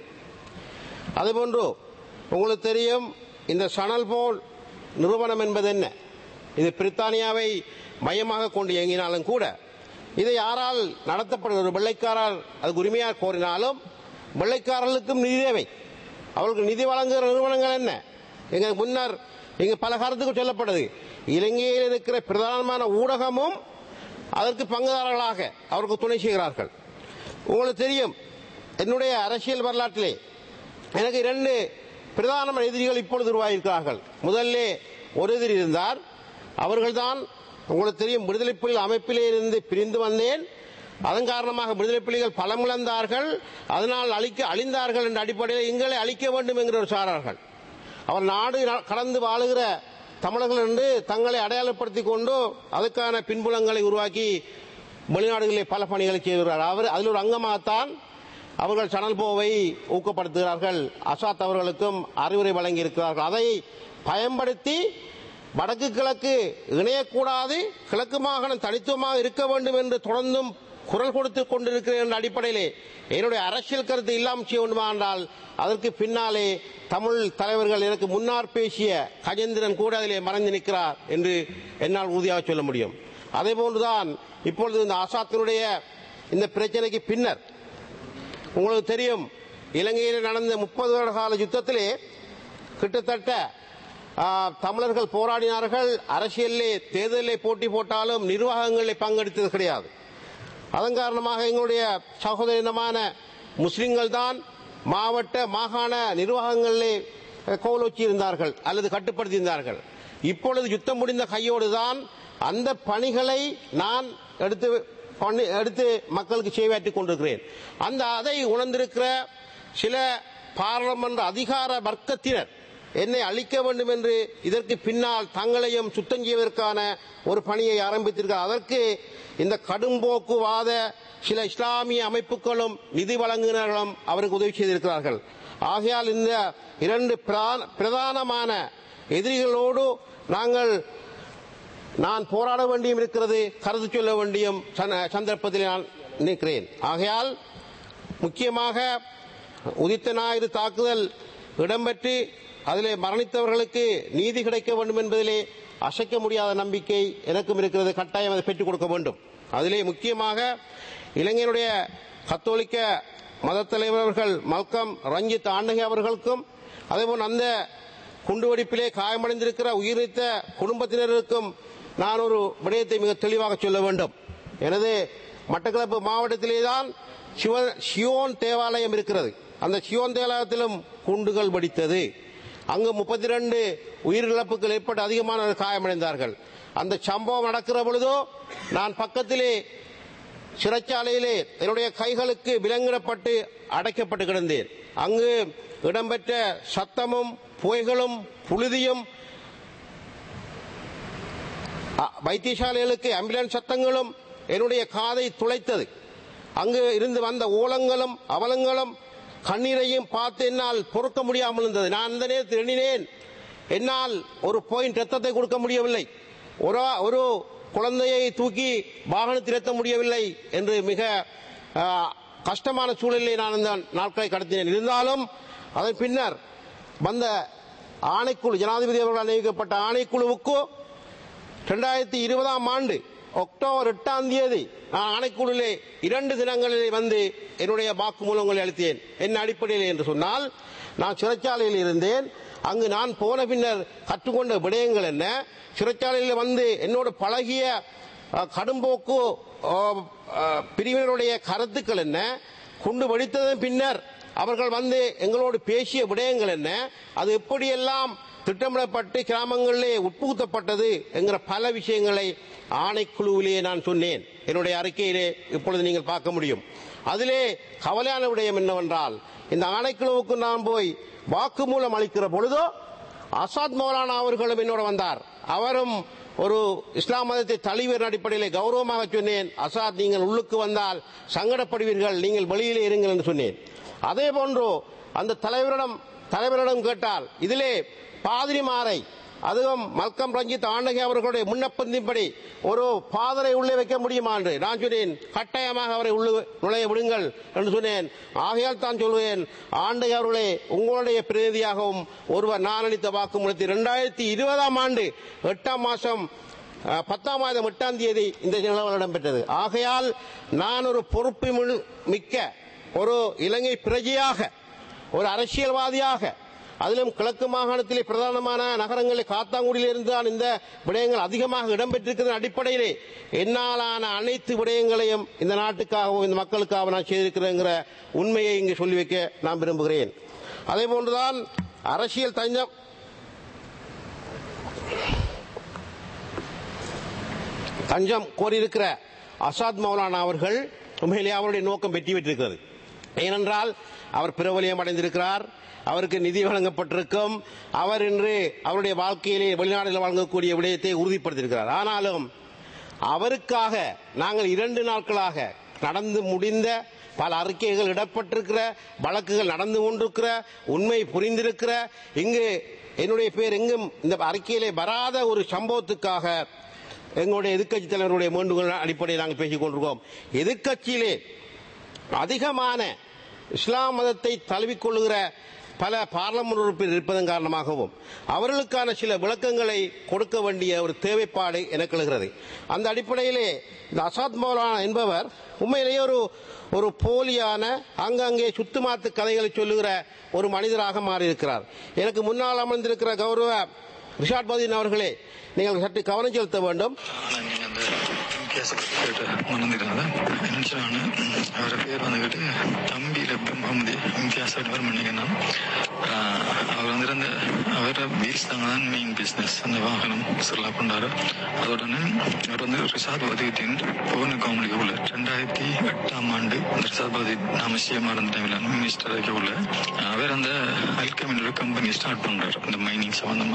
அதுபோன்று உங்களுக்கு தெரியும் இந்த சணல் போல் நிறுவனம் என்பது என்ன இது பிரித்தானியாவை மையமாக கொண்டு இயங்கினாலும் கூட இதை யாரால் நடத்தப்படுகிற ஒரு வெள்ளைக்காரர் அதுக்கு உரிமையாக கோரினாலும் வெள்ளைக்காரர்களுக்கும் நிதி தேவை அவர்களுக்கு நிதி வழங்குகிற நிறுவனங்கள் என்ன எங்க முன்னர் இங்கு பல காலத்துக்கு சொல்லப்படுது இலங்கையில் இருக்கிற பிரதானமான ஊடகமும் அதற்கு பங்குதாரர்களாக அவருக்கு துணை செய்கிறார்கள் உங்களுக்கு தெரியும் என்னுடைய அரசியல் வரலாற்றிலே எனக்கு இரண்டு பிரதான எதிரிகள் இப்பொழுது உருவாகியிருக்கிறார்கள் முதல்ல ஒரு எதிரி இருந்தார் அவர்கள்தான் உங்களுக்கு தெரியும் விடுதலை புலிகள் அமைப்பிலே இருந்து பிரிந்து வந்தேன் அதன் காரணமாக விடுதலை புலிகள் பலம் இழந்தார்கள் அதனால் அழிக்க அழிந்தார்கள் என்ற அடிப்படையில் எங்களை அழிக்க வேண்டும் என்கிற ஒரு சாரார்கள் அவர் நாடு ந- கடந்து வாழுகிற தமிழர்கள் என்று தங்களை அடையாளப்படுத்திக் கொண்டு அதுக்கான பின்புலங்களை உருவாக்கி வெளிநாடுகளிலே பல பணிகளை செய்கிறார் அவர் அதில் ஒரு அங்கமாகத்தான் அவர்கள் சணல் போவை ஊக்கப்படுத்துகிறார்கள் அசாத் அவர்களுக்கும் அறிவுரை வழங்கி இருக்கிறார்கள் அதை பயன்படுத்தி வடக்கு கிழக்கு இணையக்கூடாது கிழக்கு மாகாணம் தனித்துவமாக இருக்க வேண்டும் என்று தொடர்ந்தும் குரல் கொடுத்து கொண்டிருக்கிற என்ற அடிப்படையிலே என்னுடைய அரசியல் கருத்து இல்லாமல் செய்ய வேண்டுமா என்றால் அதற்கு பின்னாலே தமிழ் தலைவர்கள் எனக்கு முன்னால் பேசிய கஜேந்திரன் கூட அதிலே மறைந்து நிற்கிறார் என்று என்னால் உறுதியாக சொல்ல முடியும் அதே போன்றுதான் இப்பொழுது இந்த ஆசாத்தினுடைய இந்த பிரச்சனைக்கு பின்னர் உங்களுக்கு தெரியும் இலங்கையில் நடந்த முப்பது வருட கால யுத்தத்திலே கிட்டத்தட்ட ஆ, தமிழர்கள் போராடினார்கள் அரசியலிலே தேர்தலிலே போட்டி போட்டாலும் நிர்வாகங்களில் பங்கெடுத்தது கிடையாது அதன் காரணமாக எங்களுடைய சகோதரினமான முஸ்லிம்கள் தான் மாவட்ட மாகாண நிர்வாகங்களிலே கோலோச்சி இருந்தார்கள் அல்லது கட்டுப்படுத்தி இருந்தார்கள் இப்பொழுது யுத்தம் முடிந்த கையோடு தான் அந்த பணிகளை நான் எடுத்து பண்ணி எடுத்து மக்களுக்கு சேவையாற்றிக் கொண்டிருக்கிறேன் அந்த அதை உணர்ந்திருக்கிற சில பாராளுமன்ற அதிகார வர்க்கத்தினர் என்னை அழிக்க வேண்டும் என்று இதற்கு பின்னால் தங்களையும் சுத்தம் செய்வதற்கான ஒரு பணியை ஆரம்பித்திருக்கிறார் அதற்கு இந்த கடும்போக்குவாத சில இஸ்லாமிய அமைப்புகளும் நிதி வழங்குநர்களும் அவருக்கு உதவி செய்திருக்கிறார்கள் ஆகையால் இந்த இரண்டு பிரதான- பிரதானமான எதிரிகளோடு நாங்கள் நான் போராட வேண்டியும் இருக்கிறது கருத்து சொல்ல வேண்டியும் சந்த- சந்தர்ப்பத்தில் நான் நிற்கிறேன் ஆகையால் முக்கியமாக உதித்த ஞாயிறு தாக்குதல் இடம்பெற்று அதிலே மரணித்தவர்களுக்கு நீதி கிடைக்க வேண்டும் என்பதிலே அசைக்க முடியாத நம்பிக்கை எனக்கும் இருக்கிறது கட்டாயம் அதை பெற்றுக் கொடுக்க வேண்டும் அதிலே முக்கியமாக இளைஞருடைய கத்தோலிக்க மத தலைவர்கள் மல்கம் ரஞ்சித் ஆண்டகை அவர்களுக்கும் அதேபோல் அந்த குண்டுவெடிப்பிலே காயமடைந்திருக்கிற உயிரிழந்த குடும்பத்தினருக்கும் நான் ஒரு விடயத்தை மிக தெளிவாக சொல்ல வேண்டும் எனது மட்டக்களப்பு மாவட்டத்திலே தான் சிவ சியோன் தேவாலயம் இருக்கிறது அந்த சியோன் தேவாலயத்திலும் குண்டுகள் வெடித்தது அங்கு முப்பத்தி ரெண்டு உயிரிழப்புகள் ஏற்பட்டு அதிகமானவர்கள் காயமடைந்தார்கள் அந்த சம்பவம் நடக்கிற பொழுதோ நான் பக்கத்திலே சிறைச்சாலையிலே என்னுடைய கைகளுக்கு விலங்கிடப்பட்டு அடைக்கப்பட்டு கிடந்தேன் அங்கு இடம்பெற்ற சத்தமும் புகைகளும் புழுதியும் அ- வைத்தியசாலைகளுக்கு ஆம்புலன்ஸ் சத்தங்களும் என்னுடைய காதை துளைத்தது அங்கு இருந்து வந்த ஓலங்களும் அவலங்களும் கண்ணீரையும் பார்த்து என்னால் பொறுக்க முடியாமல் இருந்தது நான் அந்த நேரத்தில் எண்ணினேன் என்னால் ஒரு பாயிண்ட் ரத்தத்தை கொடுக்க முடியவில்லை ஒரு ஒரு குழந்தையை தூக்கி வாகனத்தில் ஏற்ற முடியவில்லை என்று மிக ஆ, கஷ்டமான சூழலில் நான் இந்த நாட்களை கடத்தினேன் இருந்தாலும் அதன் பின்னர் வந்த ஆணைக்குழு ஜனாதிபதி அவர்களால் நியமிக்கப்பட்ட ஆணைக்குழுவுக்கு ரெண்டாயிரத்தி இருபதாம் ஆண்டு அக்டோபர் எட்டாம் தேதி நான் ஆணைக்குழுவிலே இரண்டு தினங்களிலே வந்து என்னுடைய வாக்குமூலங்களை அளித்தேன் என்ன அடிப்படையில் என்று சொன்னால் நான் சிறைச்சாலையில் இருந்தேன் அங்கு நான் போன பின்னர் கற்றுக்கொண்ட விடயங்கள் என்ன சிறைச்சாலையில் வந்து என்னோடு பழகிய அஹ், கடும்போக்கு அஹ், அஹ், பிரிவினருடைய கருத்துக்கள் என்ன குண்டு வெடித்ததன் பின்னர் அவர்கள் வந்து எங்களோடு பேசிய விடயங்கள் என்ன அது எப்படியெல்லாம் திட்டமிடப்பட்டு கிராமங்களிலே உட்புகுத்தப்பட்டது என்கிற பல விஷயங்களை ஆணைக்குழுவிலே நான் சொன்னேன் என்னுடைய அறிக்கையிலே இப்பொழுது நீங்கள் பார்க்க முடியும் அதிலே கவலையான விடயம் என்னவென்றால் இந்த ஆணைக்குழுவுக்கு நான் போய் வாக்குமூலம் அளிக்கிற பொழுதோ அசாத் மௌலானா அவர்களும் என்னோட வந்தார் அவரும் ஒரு இஸ்லாம் மதத்தை தழுவியர் அடிப்படையிலே கௌரவமாக சொன்னேன் அசாத் நீங்கள் உள்ளுக்கு வந்தால் சங்கடப்படுவீர்கள் நீங்கள் வெளியிலே இருங்கள் என்று சொன்னேன் அதே போன்று அந்த தலைவரிடம் தலைவரிடம் கேட்டால் இதிலே பாதிரிமாரை அதுவும் மல்கம் ரஞ்சித் ஆண்டகை அவர்களுடைய முன்னப்பந்தின்படி ஒரு பாதரை உள்ளே வைக்க முடியுமா என்று நான் சொன்னேன் கட்டாயமாக அவரை உள்ளே நுழைய விடுங்கள் என்று சொன்னேன் ஆகையால் தான் சொல்வேன் ஆண்டகை அவர்களே உங்களுடைய பிரதிநிதியாகவும் ஒருவர் நான் அளித்த வாக்குமூலத்தில் இரண்டாயிரத்தி இருபதாம் ஆண்டு எட்டாம் மாதம் அஹ், பத்தாம் மாதம் எட்டாம் தேதி இந்த நிலவரம் இடம்பெற்றது ஆகையால் நான் ஒரு பொறுப்பு மிகு- மிக்க ஒரு இலங்கை பிரஜையாக ஒரு அரசியல்வாதியாக அதிலும் கிழக்கு மாகாணத்திலே பிரதானமான நகரங்களில் காத்தாங்குடியில் இருந்து தான் இந்த விடயங்கள் அதிகமாக இடம்பெற்றிருக்கிற அடிப்படையிலே என்னாலான அனைத்து விடயங்களையும் இந்த நாட்டுக்காகவும் இந்த மக்களுக்காகவும் நான் செய்திருக்கிறேங்கிற உண்மையை இங்கு சொல்லி வைக்க நான் விரும்புகிறேன் அதே போன்றுதான் அரசியல் தஞ்சம் தஞ்சம் கோரியிருக்கிற அசாத் மௌலானா அவர்கள் உண்மையிலே அவருடைய நோக்கம் வெற்றி பெற்றிருக்கிறது ஏனென்றால் அவர் பிரபலியம் அடைந்திருக்கிறார் அவருக்கு நிதி வழங்கப்பட்டிருக்கும் அவர் இன்று அவருடைய வாழ்க்கையிலே வெளிநாடுகளில் வழங்கக்கூடிய விடயத்தை உறுதிப்படுத்தியிருக்கிறார் ஆனாலும் அவருக்காக நாங்கள் இரண்டு நாட்களாக நடந்து முடிந்த பல அறிக்கைகள் இடப்பட்டிருக்கிற வழக்குகள் நடந்து கொண்டிருக்கிற உண்மை புரிந்திருக்கிற இங்கு என்னுடைய பேர் எங்கும் இந்த அறிக்கையிலே வராத ஒரு சம்பவத்துக்காக எங்களுடைய எதிர்க்கட்சி தலைவருடைய வேண்டுகோள் அடிப்படையில் நாங்கள் பேசிக் கொண்டிருக்கோம் எதிர்க்கட்சியிலே அதிகமான இஸ்லாம் மதத்தை தழுவிக்கொள்ளுகிற பல பார்லமெண்ட் உறுப்பினர் இருப்பதன் காரணமாகவும் அவர்களுக்கான சில விளக்கங்களை கொடுக்க வேண்டிய ஒரு தேவைப்பாடு எனக்கு எழுகிறது அந்த அடிப்படையிலே இந்த அசாத் மௌலானா என்பவர் உண்மையிலேயே ஒரு ஒரு போலியான அங்கங்கே சுத்துமாத்து கதைகளை சொல்லுகிற ஒரு மனிதராக மாறியிருக்கிறார் எனக்கு முன்னால் அமர்ந்திருக்கிற கௌரவ ரிஷாட் பதீன் அவர்களே நீங்கள் சற்று கவனம் செலுத்த வேண்டும் ஆனால் நீங்கள் அந்த கேஸை கேட்டு மறந்துக்கிறாங்க என்னன்னு அவரை பேர் வந்துக்கிட்டு தம்பி லெப்டம் முகமது இம்தியாஸ் அவர் பண்ணிங்கன்னா அவர் வந்துட்டு அந்த அவரை வீல்ஸ் தாங்க தான் மெயின் பிஸ்னஸ் அந்த வாகனம் சுற்றுலா பண்ணாரு அதோட அவர் வந்து ரிசாத் வதீத்தின் போன காமெடி உள்ள ரெண்டாயிரத்தி எட்டாம் ஆண்டு அந்த ரிசாத் வதீத் நாம சிஎம்ஆர் அந்த டைமில் மினிஸ்டர் உள்ள அவர் அந்த அல்கமின் ஒரு கம்பெனி ஸ்டார்ட் பண்றாரு அந்த மைனிங் சம்பந்தமா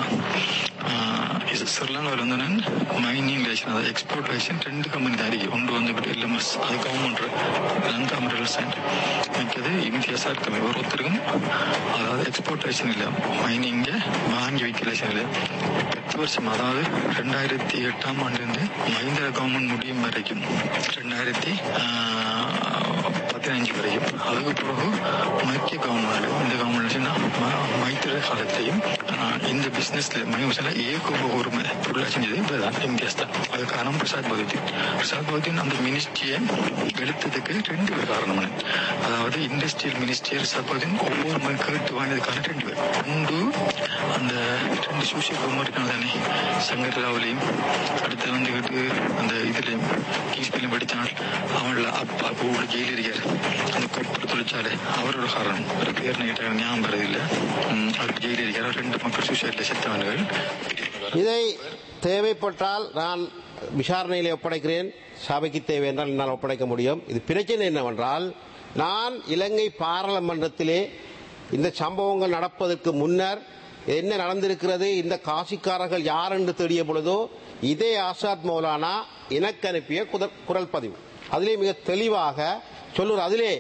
இது ஸ்ரீலங்காவில் வந்து நான் மைனிங் லைசன் அதாவது எக்ஸ்போர்ட் லைசன் ரெண்டு கம்பெனி தான் இருக்கு ஒன்று வந்துக்கிட்டு எல்எம்எஸ் அது கவர்மெண்ட் லங்கா மெடல் மிக்கது இம்தியாஸாக இருக்கமே ஒருத்தருக்கும் அதாவது எக்ஸ்போர்ட் லைசன் இல்லை மைனிங்க வாங்கி வைக்க லைசன் இல்லை பத்து வருஷம் அதாவது ரெண்டாயிரத்தி எட்டாம் ஆண்டுலேருந்து மஹிந்திரா கவர்மெண்ட் முடியும் வரைக்கும் ரெண்டாயிரத்தி பதினஞ்சு வரைக்கும் அதுக்கு பிறகு மத்திய கவர்மெண்ட் இந்த கவர்மெண்ட் மைத்திர காலத்தையும் ஆஹ், இந்த பிசினஸ்ல மணிவசல ஏகோப உரிமை ஃபுல்லாக செஞ்சது இப்பதான் இம்தியாஸ் தான் அது காரணம் பிரசாத் பகவதி பிரசாத் பகவதின் அந்த மினிஸ்ட்ரியை எடுத்ததுக்கு ரெண்டு பேர் காரணம் அதாவது இண்டஸ்ட்ரியல் மினிஸ்ட்ரி பிரசாத் பகவதின் ஒவ்வொரு மாதிரி கேட்டு வாங்கியதுக்கான ரெண்டு பேர் ஒன்று அந்த ரெண்டு சோசியல் கவர்மெண்ட் தானே சங்கராவிலையும் அடுத்து வந்துக்கிட்டு அந்த இதுலையும் கிங்ஸ்பிலையும் படித்தான் அவங்கள அப்பா இப்போ உள்ள ஜெயிலில் இருக்கார் அந்த கொப்பர் தொழிற்சாலை அவரோட காரணம் ஒரு பேர் நீட்டாக ஞாபகம் வருதில்லை ம், அவர் ஜெயிலில் இருக்கார் ரெண்டு மக்கள் சூசைடில் செத்தவர்கள் இதை தேவைப்பட்டால் நான் விசாரணையிலே ஒப்படைக்கிறேன் சபைக்கு தேவை என்றால் என்னால் ஒப்படைக்க முடியும் இது பிரச்சனை என்னவென்றால் நான் இலங்கை பாராளுமன்றத்திலே இந்த சம்பவங்கள் நடப்பதற்கு முன்னர் என்ன நடந்திருக்கிறது இந்த காசிக்காரர்கள் யார் என்று தெரிய பொழுதோ இதே ஆசாத் மௌலானா எனக்கு அனுப்பிய குத- குரல் பதிவு அதிலே மிக தெளிவாக சொல்லுற அதிலே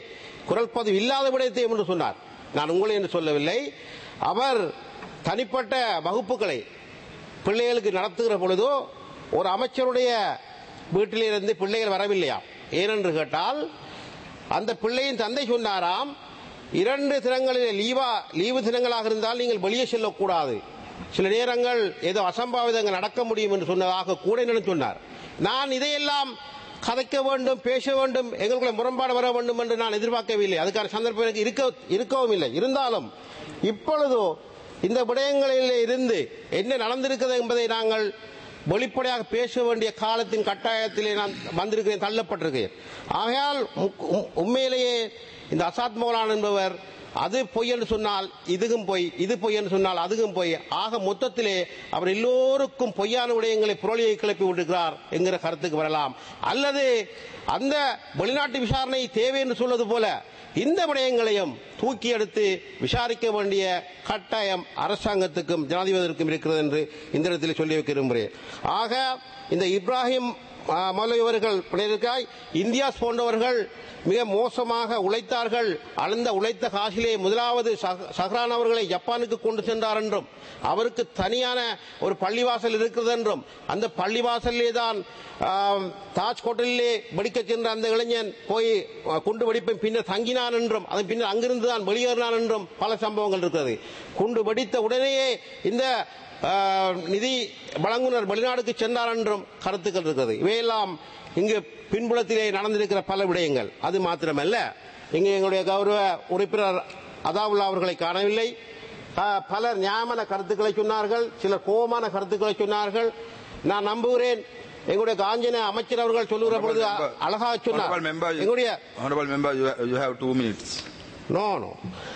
குரல் பதிவு இல்லாத விடயத்தையும் என்று சொன்னார் நான் உங்களை என்று சொல்லவில்லை அவர் தனிப்பட்ட வகுப்புகளை பிள்ளைகளுக்கு நடத்துகிற பொழுதோ ஒரு அமைச்சருடைய வீட்டிலிருந்து பிள்ளைகள் வரவில்லையா ஏனென்று கேட்டால் அந்த பிள்ளையின் தந்தை சொன்னாராம் இரண்டு தினங்களில் லீவா லீவு தினங்களாக இருந்தால் நீங்கள் வெளியே செல்லக்கூடாது சில நேரங்கள் ஏதோ அசம்பாவிதங்கள் நடக்க முடியும் என்று சொன்னதாக கூட என்னன்னு சொன்னார் நான் இதையெல்லாம் கதைக்க வேண்டும் பேச வேண்டும் எங்களுக்குள்ள முரண்பாடு வர வேண்டும் என்று நான் எதிர்பார்க்கவில்லை அதுக்கான சந்தர்ப்பம் எனக்கு இருக்க இருக்கவும் இல்லை இருந்தாலும் இப்பொழுதோ இந்த விடயங்களில் இருந்து என்ன நடந்திருக்கிறது என்பதை நாங்கள் வெளிப்படையாக பேச வேண்டிய காலத்தின் கட்டாயத்திலே நான் வந்திருக்கிறேன் தள்ளப்பட்டிருக்கிறேன் ஆகையால் முக்- உம்- உண்மையிலேயே இந்த அசாத் மௌலான் என்பவர் அது பொய் என்று சொன்னால் இதுவும் பொய் இது பொய் என்று சொன்னால் அதுவும் பொய் ஆக மொத்தத்திலே அவர் எல்லோருக்கும் பொய்யான விடயங்களை புரளியை கிளப்பி விட்டுக்கிறார் என்கிற கருத்துக்கு வரலாம் அல்லது அந்த வெளிநாட்டு விசாரணை தேவை என்று சொல்வது போல இந்த விடயங்களையும் தூக்கி எடுத்து விசாரிக்க வேண்டிய கட்டாயம் அரசாங்கத்துக்கும் ஜனாதிபதிக்கும் இருக்கிறது என்று இந்த இடத்தில் சொல்லி வைக்க விரும்புகிறேன் ஆக இந்த இப்ராஹிம் ஆ, மௌலவி அவர்கள் பிணையிருக்காய் இந்தியாஸ் போன்றவர்கள் மிக மோசமாக உழைத்தார்கள் அளந்த உழைத்த காசிலே முதலாவது சஹ்- சஹ்ரான் அவர்களை ஜப்பானுக்கு கொண்டு சென்றார் என்றும் அவருக்கு தனியான ஒரு பள்ளிவாசல் இருக்கிறது என்றும் அந்த பள்ளிவாசலிலே தான் ஆம், தாஜ் ஹோட்டலிலே வெடிக்கச் சென்ற அந்த இளைஞன் போய் ஆ, குண்டு வெடிப்பை பின்னர் தங்கினான் என்றும் அதன் பின்னர் அங்கிருந்து தான் வெளியேறினான் என்றும் பல சம்பவங்கள் இருக்கிறது குண்டு வெடித்த உடனேயே இந்த ஆ, நிதி வழங்குனர் வெளிநாடுக்கு சென்றார் என்றும் கருத்துக்கள் இருக்கிறது இவையெல்லாம் இங்கு பின்புலத்திலே நடந்திருக்கிற பல விடயங்கள் அது மாத்திரமல்ல இங்கு எங்களுடைய கௌரவ உறுப்பினர் அதாவுல்லா அவர்களை காணவில்லை ஆ, பலர் நியாயமான கருத்துக்களை சொன்னார்கள் சிலர் கோபமான கருத்துக்களை சொன்னார்கள் நான் நம்புகிறேன் எங்களுடைய காஞ்சன அமைச்சர் அவர்கள் சொல்லுகிற பொழுது அ- அழகாக சொன்னார் Honorable member, you- எங்களுடைய Honorable member, you have, you have two minutes. නෝ නෝ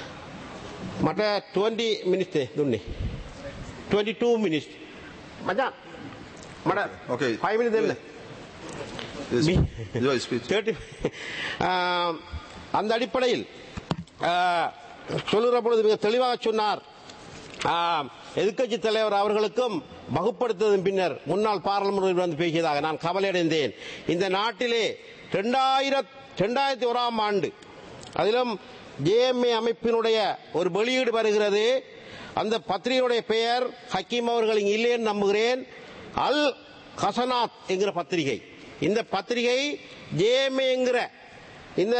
මට 20 මිනිස්තේ දුන්නේ 22 මිනිස් මචන් මට Okay. 5 මිනිස් දෙන්න Yes, Me- your speech. 30 ஆம், அந்த அடிப்படையில் ஆ, சொல்லுகிற பொழுது மிக தெளிவாக சொன்னார் ஆம், எதிர்க்கட்சி தலைவர் அவர்களுக்கும் வகுப்படுத்ததன் பின்னர் முன்னாள் பாராளுமன்ற வந்து பேசியதாக நான் கவலையடைந்தேன் இந்த நாட்டிலே ரெண்டாயிரத் ரெண்டாயிரத்தி ஓராம் ஆண்டு அதிலும் ஜேஎம்ஏ அமைப்பினுடைய ஒரு வெளியீடு வருகிறது அந்த பத்திரிகையுடைய பெயர் ஹக்கீம் அவர்கள் இங்கு இல்லைன்னு நம்புகிறேன் அல் ஹசனாத் என்கிற பத்திரிகை இந்த பத்திரிகை ஜேஎம்ஏ என்கிற இந்த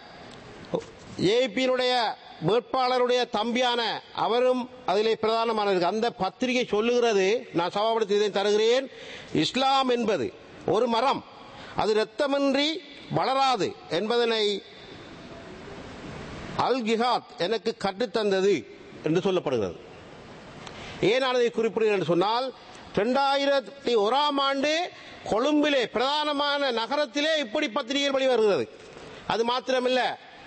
ஏபியினுடைய வேட்பாளருடைய தம்பியான அவரும் அதிலே பிரதானமானது அந்த பத்திரிகை சொல்லுகிறது நான் சபாபடத்தில் இதை தருகிறேன் இஸ்லாம் என்பது ஒரு மரம் அது இரத்தமின்றி வளராது என்பதனை அல் கிஹாத் எனக்கு கற்றுத்தந்தது என்று சொல்லப்படுகிறது ஏன் நான் இதை குறிப்பிடுகிறேன் என்று சொன்னால் இரண்டாயிரத்தி ஓராம் ஆண்டு கொழும்பிலே பிரதானமான நகரத்திலே இப்படி பத்திரிகைகள் வெளிவருகிறது அது மாத்திரமல்ல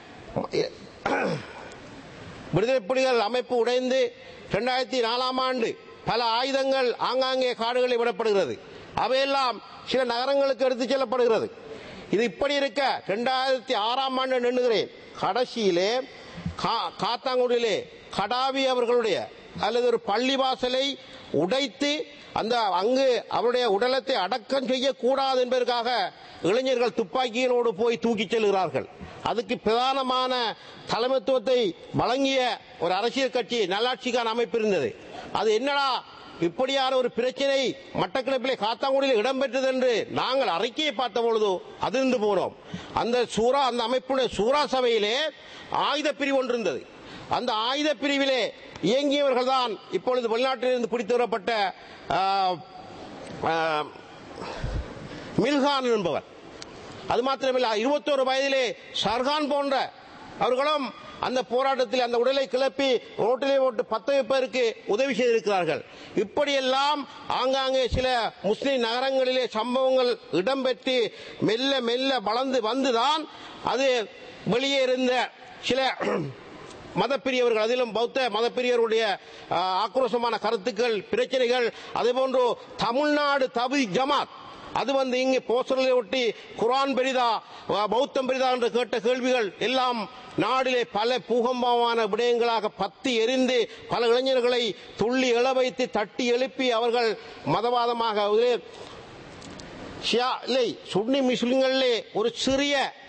விடுதலை புலிகள் அமைப்பு உடைந்து இரண்டாயிரத்தி நாலாம் ஆண்டு பல ஆயுதங்கள் ஆங்காங்கே காடுகளில் விடப்படுகிறது அவையெல்லாம் சில நகரங்களுக்கு எடுத்துச் செல்லப்படுகிறது இது இப்படி இருக்க இரண்டாயிரத்தி ஆறாம் ஆண்டு நின்றுகிறேன் கடைசியிலே கா- காத்தாங்குடியிலே கடாவி அவர்களுடைய அல்லது ஒரு பள்ளிவாசலை உடைத்து அந்த அங்கு அவருடைய உடலத்தை அடக்கம் செய்யக்கூடாது என்பதற்காக இளைஞர்கள் துப்பாக்கிகளோடு போய் தூக்கிச் செல்கிறார்கள் அதுக்கு பிரதானமான தலைமைத்துவத்தை வழங்கிய ஒரு அரசியல் கட்சி நல்லாட்சிக்கான அமைப்பு இருந்தது அது என்னடா இப்படியான ஒரு பிரச்சனை மட்டக்களப்பிலே காத்தாங்குடியில் இடம்பெற்றது என்று நாங்கள் அறிக்கையை பார்த்த பொழுது அதிர்ந்து போனோம் அந்த சூரா அந்த அமைப்புடைய சூரா சபையிலே ஆயுத பிரிவு ஒன்று இருந்தது அந்த ஆயுத பிரிவிலே இயங்கியவர்கள் தான் இப்பொழுது வெளிநாட்டிலிருந்து பிடித்து வரப்பட்ட ஆ, ஆ, மில்கான் என்பவர் அது மாத்திரமில்ல இருபத்தோரு வயதிலே ஷர்கான் போன்ற அவர்களும் அந்த போராட்டத்தில் அந்த உடலை கிளப்பி ரோட்டிலே போட்டு பத்த வைப்பதற்கு உதவி செய்திருக்கிறார்கள் இப்படியெல்லாம் ஆங்காங்கே சில முஸ்லிம் நகரங்களிலே சம்பவங்கள் இடம்பெற்று மெல்ல மெல்ல வளர்ந்து வந்துதான் அது வெளியே இருந்த சில மதப்பிரியவர்கள் அதிலும் பௌத்த மதப்பிரியருடைய ஆ, ஆக்ரோஷமான கருத்துக்கள் பிரச்சனைகள் அதேபோன்று தமிழ்நாடு தவி ஜமாத் அது வந்து இங்கு போஸ்டர்களை ஒட்டி குரான் பெரிதா ஆ, பௌத்தம் பெரிதா என்று கேட்ட கேள்விகள் எல்லாம் நாடிலே பல பூகம்பமான விடயங்களாக பத்தி எரிந்து பல இளைஞர்களை துள்ளி எழ வைத்து தட்டி எழுப்பி அவர்கள் மதவாதமாக ஒரு ஷியா இல்லை சுன்னி முஸ்லிம்களிலே ஒரு சிறிய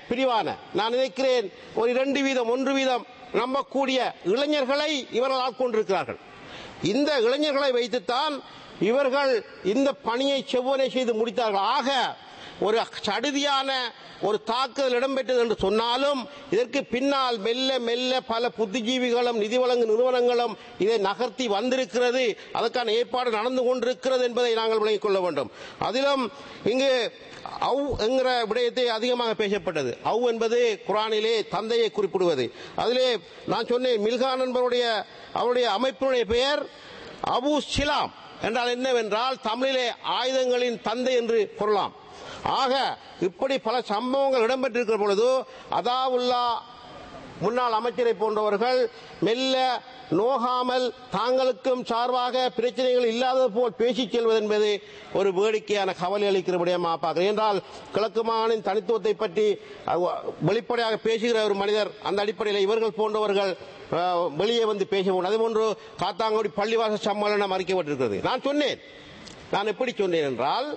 பிரிவான நான் நினைக்கிறேன் ஒரு இரண்டு வீதம் ஒன்று வீதம் நம்பக்கூடிய இளைஞர்களை இவர்கள் ஆட்கொண்டிருக்கிறார்கள் இந்த இளைஞர்களை வைத்துத்தான் இவர்கள் இந்த பணியை செவ்வனை செய்து முடித்தார்கள் ஆக ஒரு சடுதியான ஒரு தாக்குதல் இடம்பெற்றது என்று சொன்னாலும் இதற்கு பின்னால் மெல்ல மெல்ல பல புத்திஜீவிகளும் நிதி வழங்கு நிறுவனங்களும் இதை நகர்த்தி வந்திருக்கிறது அதற்கான ஏற்பாடு நடந்து கொண்டிருக்கிறது என்பதை நாங்கள் விளங்கிக் கொள்ள வேண்டும் அதிலும் இங்கு அவு என்கிற விடயத்தை அதிகமாக பேசப்பட்டது அவு என்பது குரானிலே தந்தையை குறிப்பிடுவது அதிலே நான் சொன்னேன் மில்கான் என்பவருடைய அவருடைய அமைப்பினுடைய பெயர் அபு சிலாம் என்றால் என்னவென்றால் தமிழிலே ஆயுதங்களின் தந்தை என்று பொருளாம் ஆக இப்படி பல சம்பவங்கள் இடம்பெற்றிருக்கிற பொழுது அதாவுல்லா முன்னாள் அமைச்சரை போன்றவர்கள் மெல்ல நோகாமல் தாங்களுக்கும் சார்பாக பிரச்சனைகள் இல்லாதது போல் பேசிச் செல்வது என்பது ஒரு வேடிக்கையான கவலை அளிக்கிற விடயமாக பார்க்கிறேன் என்றால் கிழக்கு மாநில தனித்துவத்தை பற்றி அஹ், வெளிப்படையாக பேசுகிற ஒரு மனிதர் அந்த அடிப்படையில் இவர்கள் போன்றவர்கள் அஹ், வெளியே வந்து பேச முடியும் அதேபோன்று காத்தாங்குடி பள்ளிவாச சம்மேளனம் அறிக்கப்பட்டிருக்கிறது நான் சொன்னேன் நான் எப்படி சொன்னேன் என்றால்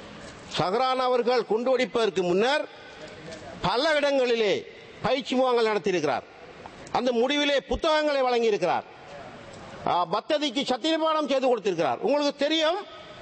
சஹரான் அவர்கள் குண்டு வெடிப்பதற்கு முன்னர் பல இடங்களிலே பயிற்சி முகாங்கள் நடத்தியிருக்கிறார் அந்த முடிவிலே புத்தகங்களை வழங்கியிருக்கிறார் ஆ, பத்ததிக்கு சத்தியபானம் செய்து கொடுத்திருக்கிறார் உங்களுக்கு தெரியும்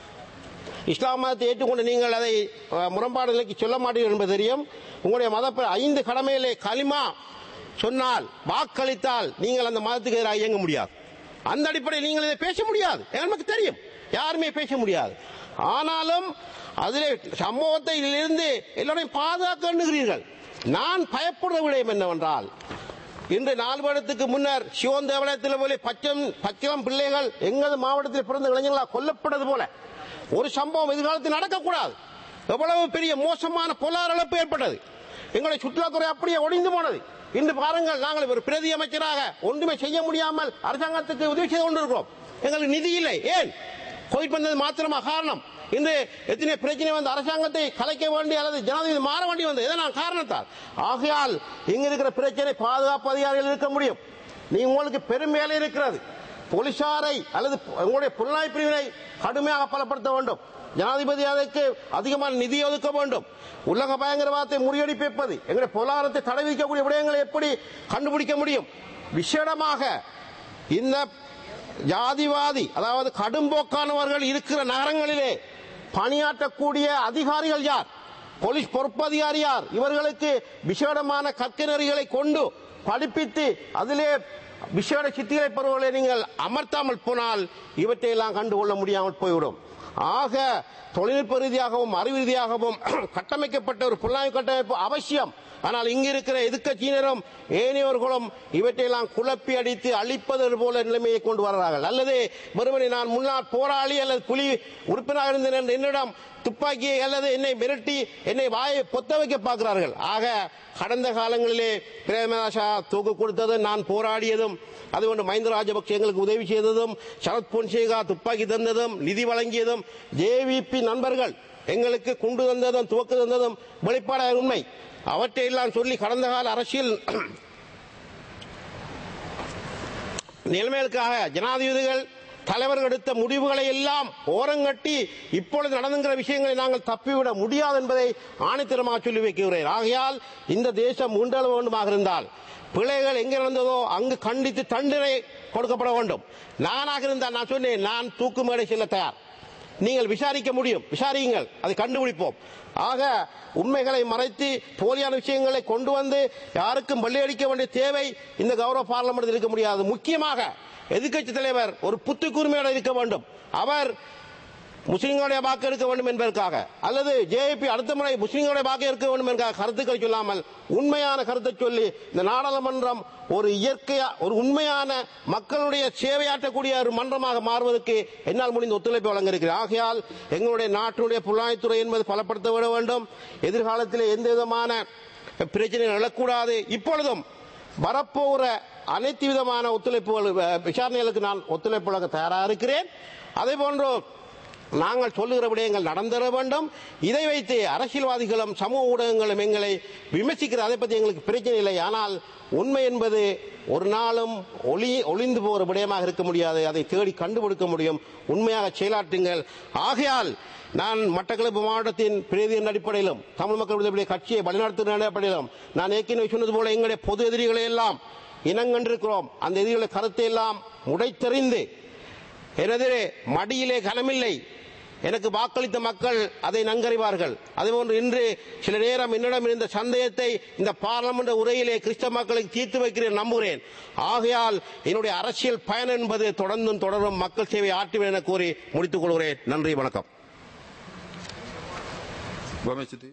இஸ்லாம் மதத்தை ஏற்றுக்கொண்டு நீங்கள் அதை ஆ, முரண்பாடு நிலைக்கு சொல்ல மாட்டீர்கள் என்பது தெரியும் உங்களுடைய மத ஐந்து கடமையிலே களிமா சொன்னால் வாக்களித்தால் நீங்கள் அந்த மதத்துக்கு எதிராக இயங்க முடியாது அந்த அடிப்படையில் நீங்கள் இதை பேச முடியாது எனக்கு தெரியும் யாருமே பேச முடியாது ஆனாலும் அதிலே சம்பவத்தை இதிலிருந்து எல்லோரையும் பாதுகாக்க எண்ணுகிறீர்கள் நான் பயப்படுற விடயம் என்னவென்றால் இன்று நாலு வருடத்துக்கு முன்னர் சிவன் தேவாலயத்தில் போல பச்சம் பச்சளம் பிள்ளைகள் எங்களது மாவட்டத்தில் பிறந்த இளைஞர்களால் கொல்லப்பட்டது போல ஒரு சம்பவம் எதிர்காலத்தில் நடக்கக்கூடாது எவ்வளவு பெரிய மோசமான பொருளாதார இழப்பு ஏற்பட்டது எங்களுடைய சுற்றுலாத்துறை அப்படியே ஒடிந்து போனது இன்று பாருங்கள் நாங்கள் ஒரு பிரதி அமைச்சராக ஒன்றுமே செய்ய முடியாமல் அரசாங்கத்துக்கு உதவி செய்து கொண்டிருக்கிறோம் எங்களுக்கு நிதி இல்லை ஏன் கோவிட் வந்தது மாத்திரமா காரணம் இன்று எத்தனை பிரச்சனை வந்து அரசாங்கத்தை கலைக்க வேண்டி அல்லது ஜனாதிபதி மாற வேண்டி வந்தது இதனால் காரணத்தால் ஆகையால் இங்க இருக்கிற பிரச்சனை பாதுகாப்பு அதிகாரிகள் இருக்க முடியும் நீ உங்களுக்கு பெரும் வேலை இருக்கிறது போலீசாரை அல்லது உங்களுடைய புலனாய்வு பிரிவினை கடுமையாக பலப்படுத்த வேண்டும் ஜனாதிபதி அதற்கு அதிகமான நிதி ஒதுக்க வேண்டும் உலக பயங்கரவாதத்தை முறியடிப்பது எங்களுடைய பொருளாதாரத்தை தடை விதிக்கக்கூடிய விடயங்களை எப்படி கண்டுபிடிக்க முடியும் விசேடமாக இந்த ஜாதிவாதி அதாவது கடும்போக்கானவர்கள் இருக்கிற நகரங்களிலே பணியாற்றக்கூடிய அதிகாரிகள் யார் போலீஸ் பொறுப்பு அதிகாரி யார் இவர்களுக்கு விசேடமான கற்கனறிகளை கொண்டு படிப்பித்து அதிலே விசேட சித்திகளை பெறுவதை நீங்கள் அமர்த்தாமல் போனால் இவற்றையெல்லாம் கண்டுகொள்ள முடியாமல் போய்விடும் ஆக தொழில்நுட்ப ரீதியாகவும் அறிவு ரீதியாகவும் கட்டமைக்கப்பட்ட ஒரு புலனாய்வு கட்டமைப்பு அவசியம் ஆனால் இங்க இருக்கிற எதிர்க்கட்சியினரும் ஏனையோர்களும் இவற்றையெல்லாம் குழப்பி அடித்து அழிப்பது போல நிலைமையை கொண்டு வர்றார்கள் அல்லது வெறுமனே நான் முன்னாள் போராளி அல்லது புலி உறுப்பினராக இருந்தேன் என்று என்னிடம் துப்பாக்கியை அல்லது என்னை மிரட்டி என்னை வாயை பொத்த வைக்க பார்க்கிறார்கள் ஆக கடந்த காலங்களிலே பிரேமதாசா தூக்கு கொடுத்ததும் நான் போராடியதும் அதுபோன்று மஹிந்த ராஜபக்சே எங்களுக்கு உதவி செய்ததும் சரத் பொன்சேகா துப்பாக்கி தந்ததும் நிதி வழங்கியதும் ஜேவிபி நண்பர்கள் எங்களுக்கு குண்டு தந்ததும் துவக்கு தந்ததும் வெளிப்பாடாக உண்மை அவற்றையெல்லாம் சொல்லி கடந்த கால அரசியல் நிலைமைகளுக்காக ஜனாதிபதிகள் தலைவர்கள் எடுத்த முடிவுகளை எல்லாம் ஓரங்கட்டி இப்பொழுது நடந்துங்கிற விஷயங்களை நாங்கள் தப்பிவிட முடியாது என்பதை ஆணித்தரமாக சொல்லி வைக்கிறேன் ஆகையால் இந்த தேசம் உண்டள வேண்டுமாக இருந்தால் பிழைகள் எங்க நடந்ததோ அங்கு கண்டித்து தண்டனை கொடுக்கப்பட வேண்டும் நானாக இருந்தால் நான் சொன்னேன் நான் தூக்கு மேடை செல்ல தயார் நீங்கள் விசாரிக்க முடியும் விசாரியுங்கள் அதை கண்டுபிடிப்போம் ஆக உண்மைகளை மறைத்து போலியான விஷயங்களை கொண்டு வந்து யாருக்கும் வெள்ளையடிக்க வேண்டிய தேவை இந்த கௌரவ பார்லமெண்டில் இருக்க முடியாது முக்கியமாக எதிர்க்கட்சி தலைவர் ஒரு புத்துக்கூர்மையோடு இருக்க வேண்டும் அவர் முஸ்லிம்களுடைய வாக்கு எடுக்க வேண்டும் என்பதற்காக அல்லது ஜேபி அடுத்த முறை முஸ்லிம்களுடைய வாக்கு எடுக்க வேண்டும் என்ற கருத்துக்களை சொல்லாமல் உண்மையான கருத்தை சொல்லி இந்த நாடாளுமன்றம் ஒரு இயற்கையா ஒரு உண்மையான மக்களுடைய சேவையாற்றக்கூடிய ஒரு மன்றமாக மாறுவதற்கு என்னால் முடிந்த ஒத்துழைப்பு வழங்க இருக்கிறேன் ஆகையால் எங்களுடைய நாட்டினுடைய புலனாய்த்துறை என்பது பலப்படுத்த விட வேண்டும் எதிர்காலத்தில் எந்த விதமான பிரச்சனைகள் எழக்கூடாது இப்பொழுதும் வரப்போகிற அனைத்து விதமான ஒத்துழைப்புகள் அஹ், விசாரணைகளுக்கு நான் ஒத்துழைப்பு வழங்க தயாராக இருக்கிறேன் அதே போன்று நாங்கள் சொல்லுகிற விடயங்கள் நடந்தர வேண்டும் இதை வைத்து அரசியல்வாதிகளும் சமூக ஊடகங்களும் எங்களை விமர்சிக்கிற அதை பற்றி எங்களுக்கு பிரச்சனை இல்லை ஆனால் உண்மை என்பது ஒரு நாளும் ஒளி ஒளிந்து போகிற விடயமாக இருக்க முடியாது அதை தேடி கண்டுபிடிக்க முடியும் உண்மையாக செயலாற்றுங்கள் ஆகையால் நான் மட்டக்களப்பு மாவட்டத்தின் பிரதியின் அடிப்படையிலும் தமிழ் மக்கள் விடுதலை கட்சியை வழிநடத்துகிற அடிப்படையிலும் நான் ஏற்கனவே சொன்னது போல எங்களுடைய பொது எதிரிகளை எல்லாம் இனங்கண்டிருக்கிறோம் அந்த எதிரிகளை கருத்தை எல்லாம் உடைத்தெறிந்து எனது மடியிலே கனமில்லை எனக்கு வாக்களித்த மக்கள் அதை நன்கறிவார்கள் அதேபோன்று இன்று சில நேரம் என்னிடம் இருந்த சந்தேகத்தை இந்த பாராளுமன்ற உரையிலே கிறிஸ்தவ மக்களுக்கு தீர்த்து வைக்கிறேன் நம்புகிறேன் ஆகையால் என்னுடைய அரசியல் பயணம் என்பது தொடர்ந்தும் தொடரும் மக்கள் சேவை ஆற்றுவேன் என கூறி முடித்துக் கொள்கிறேன் நன்றி வணக்கம் බොහොම ස්තුතියි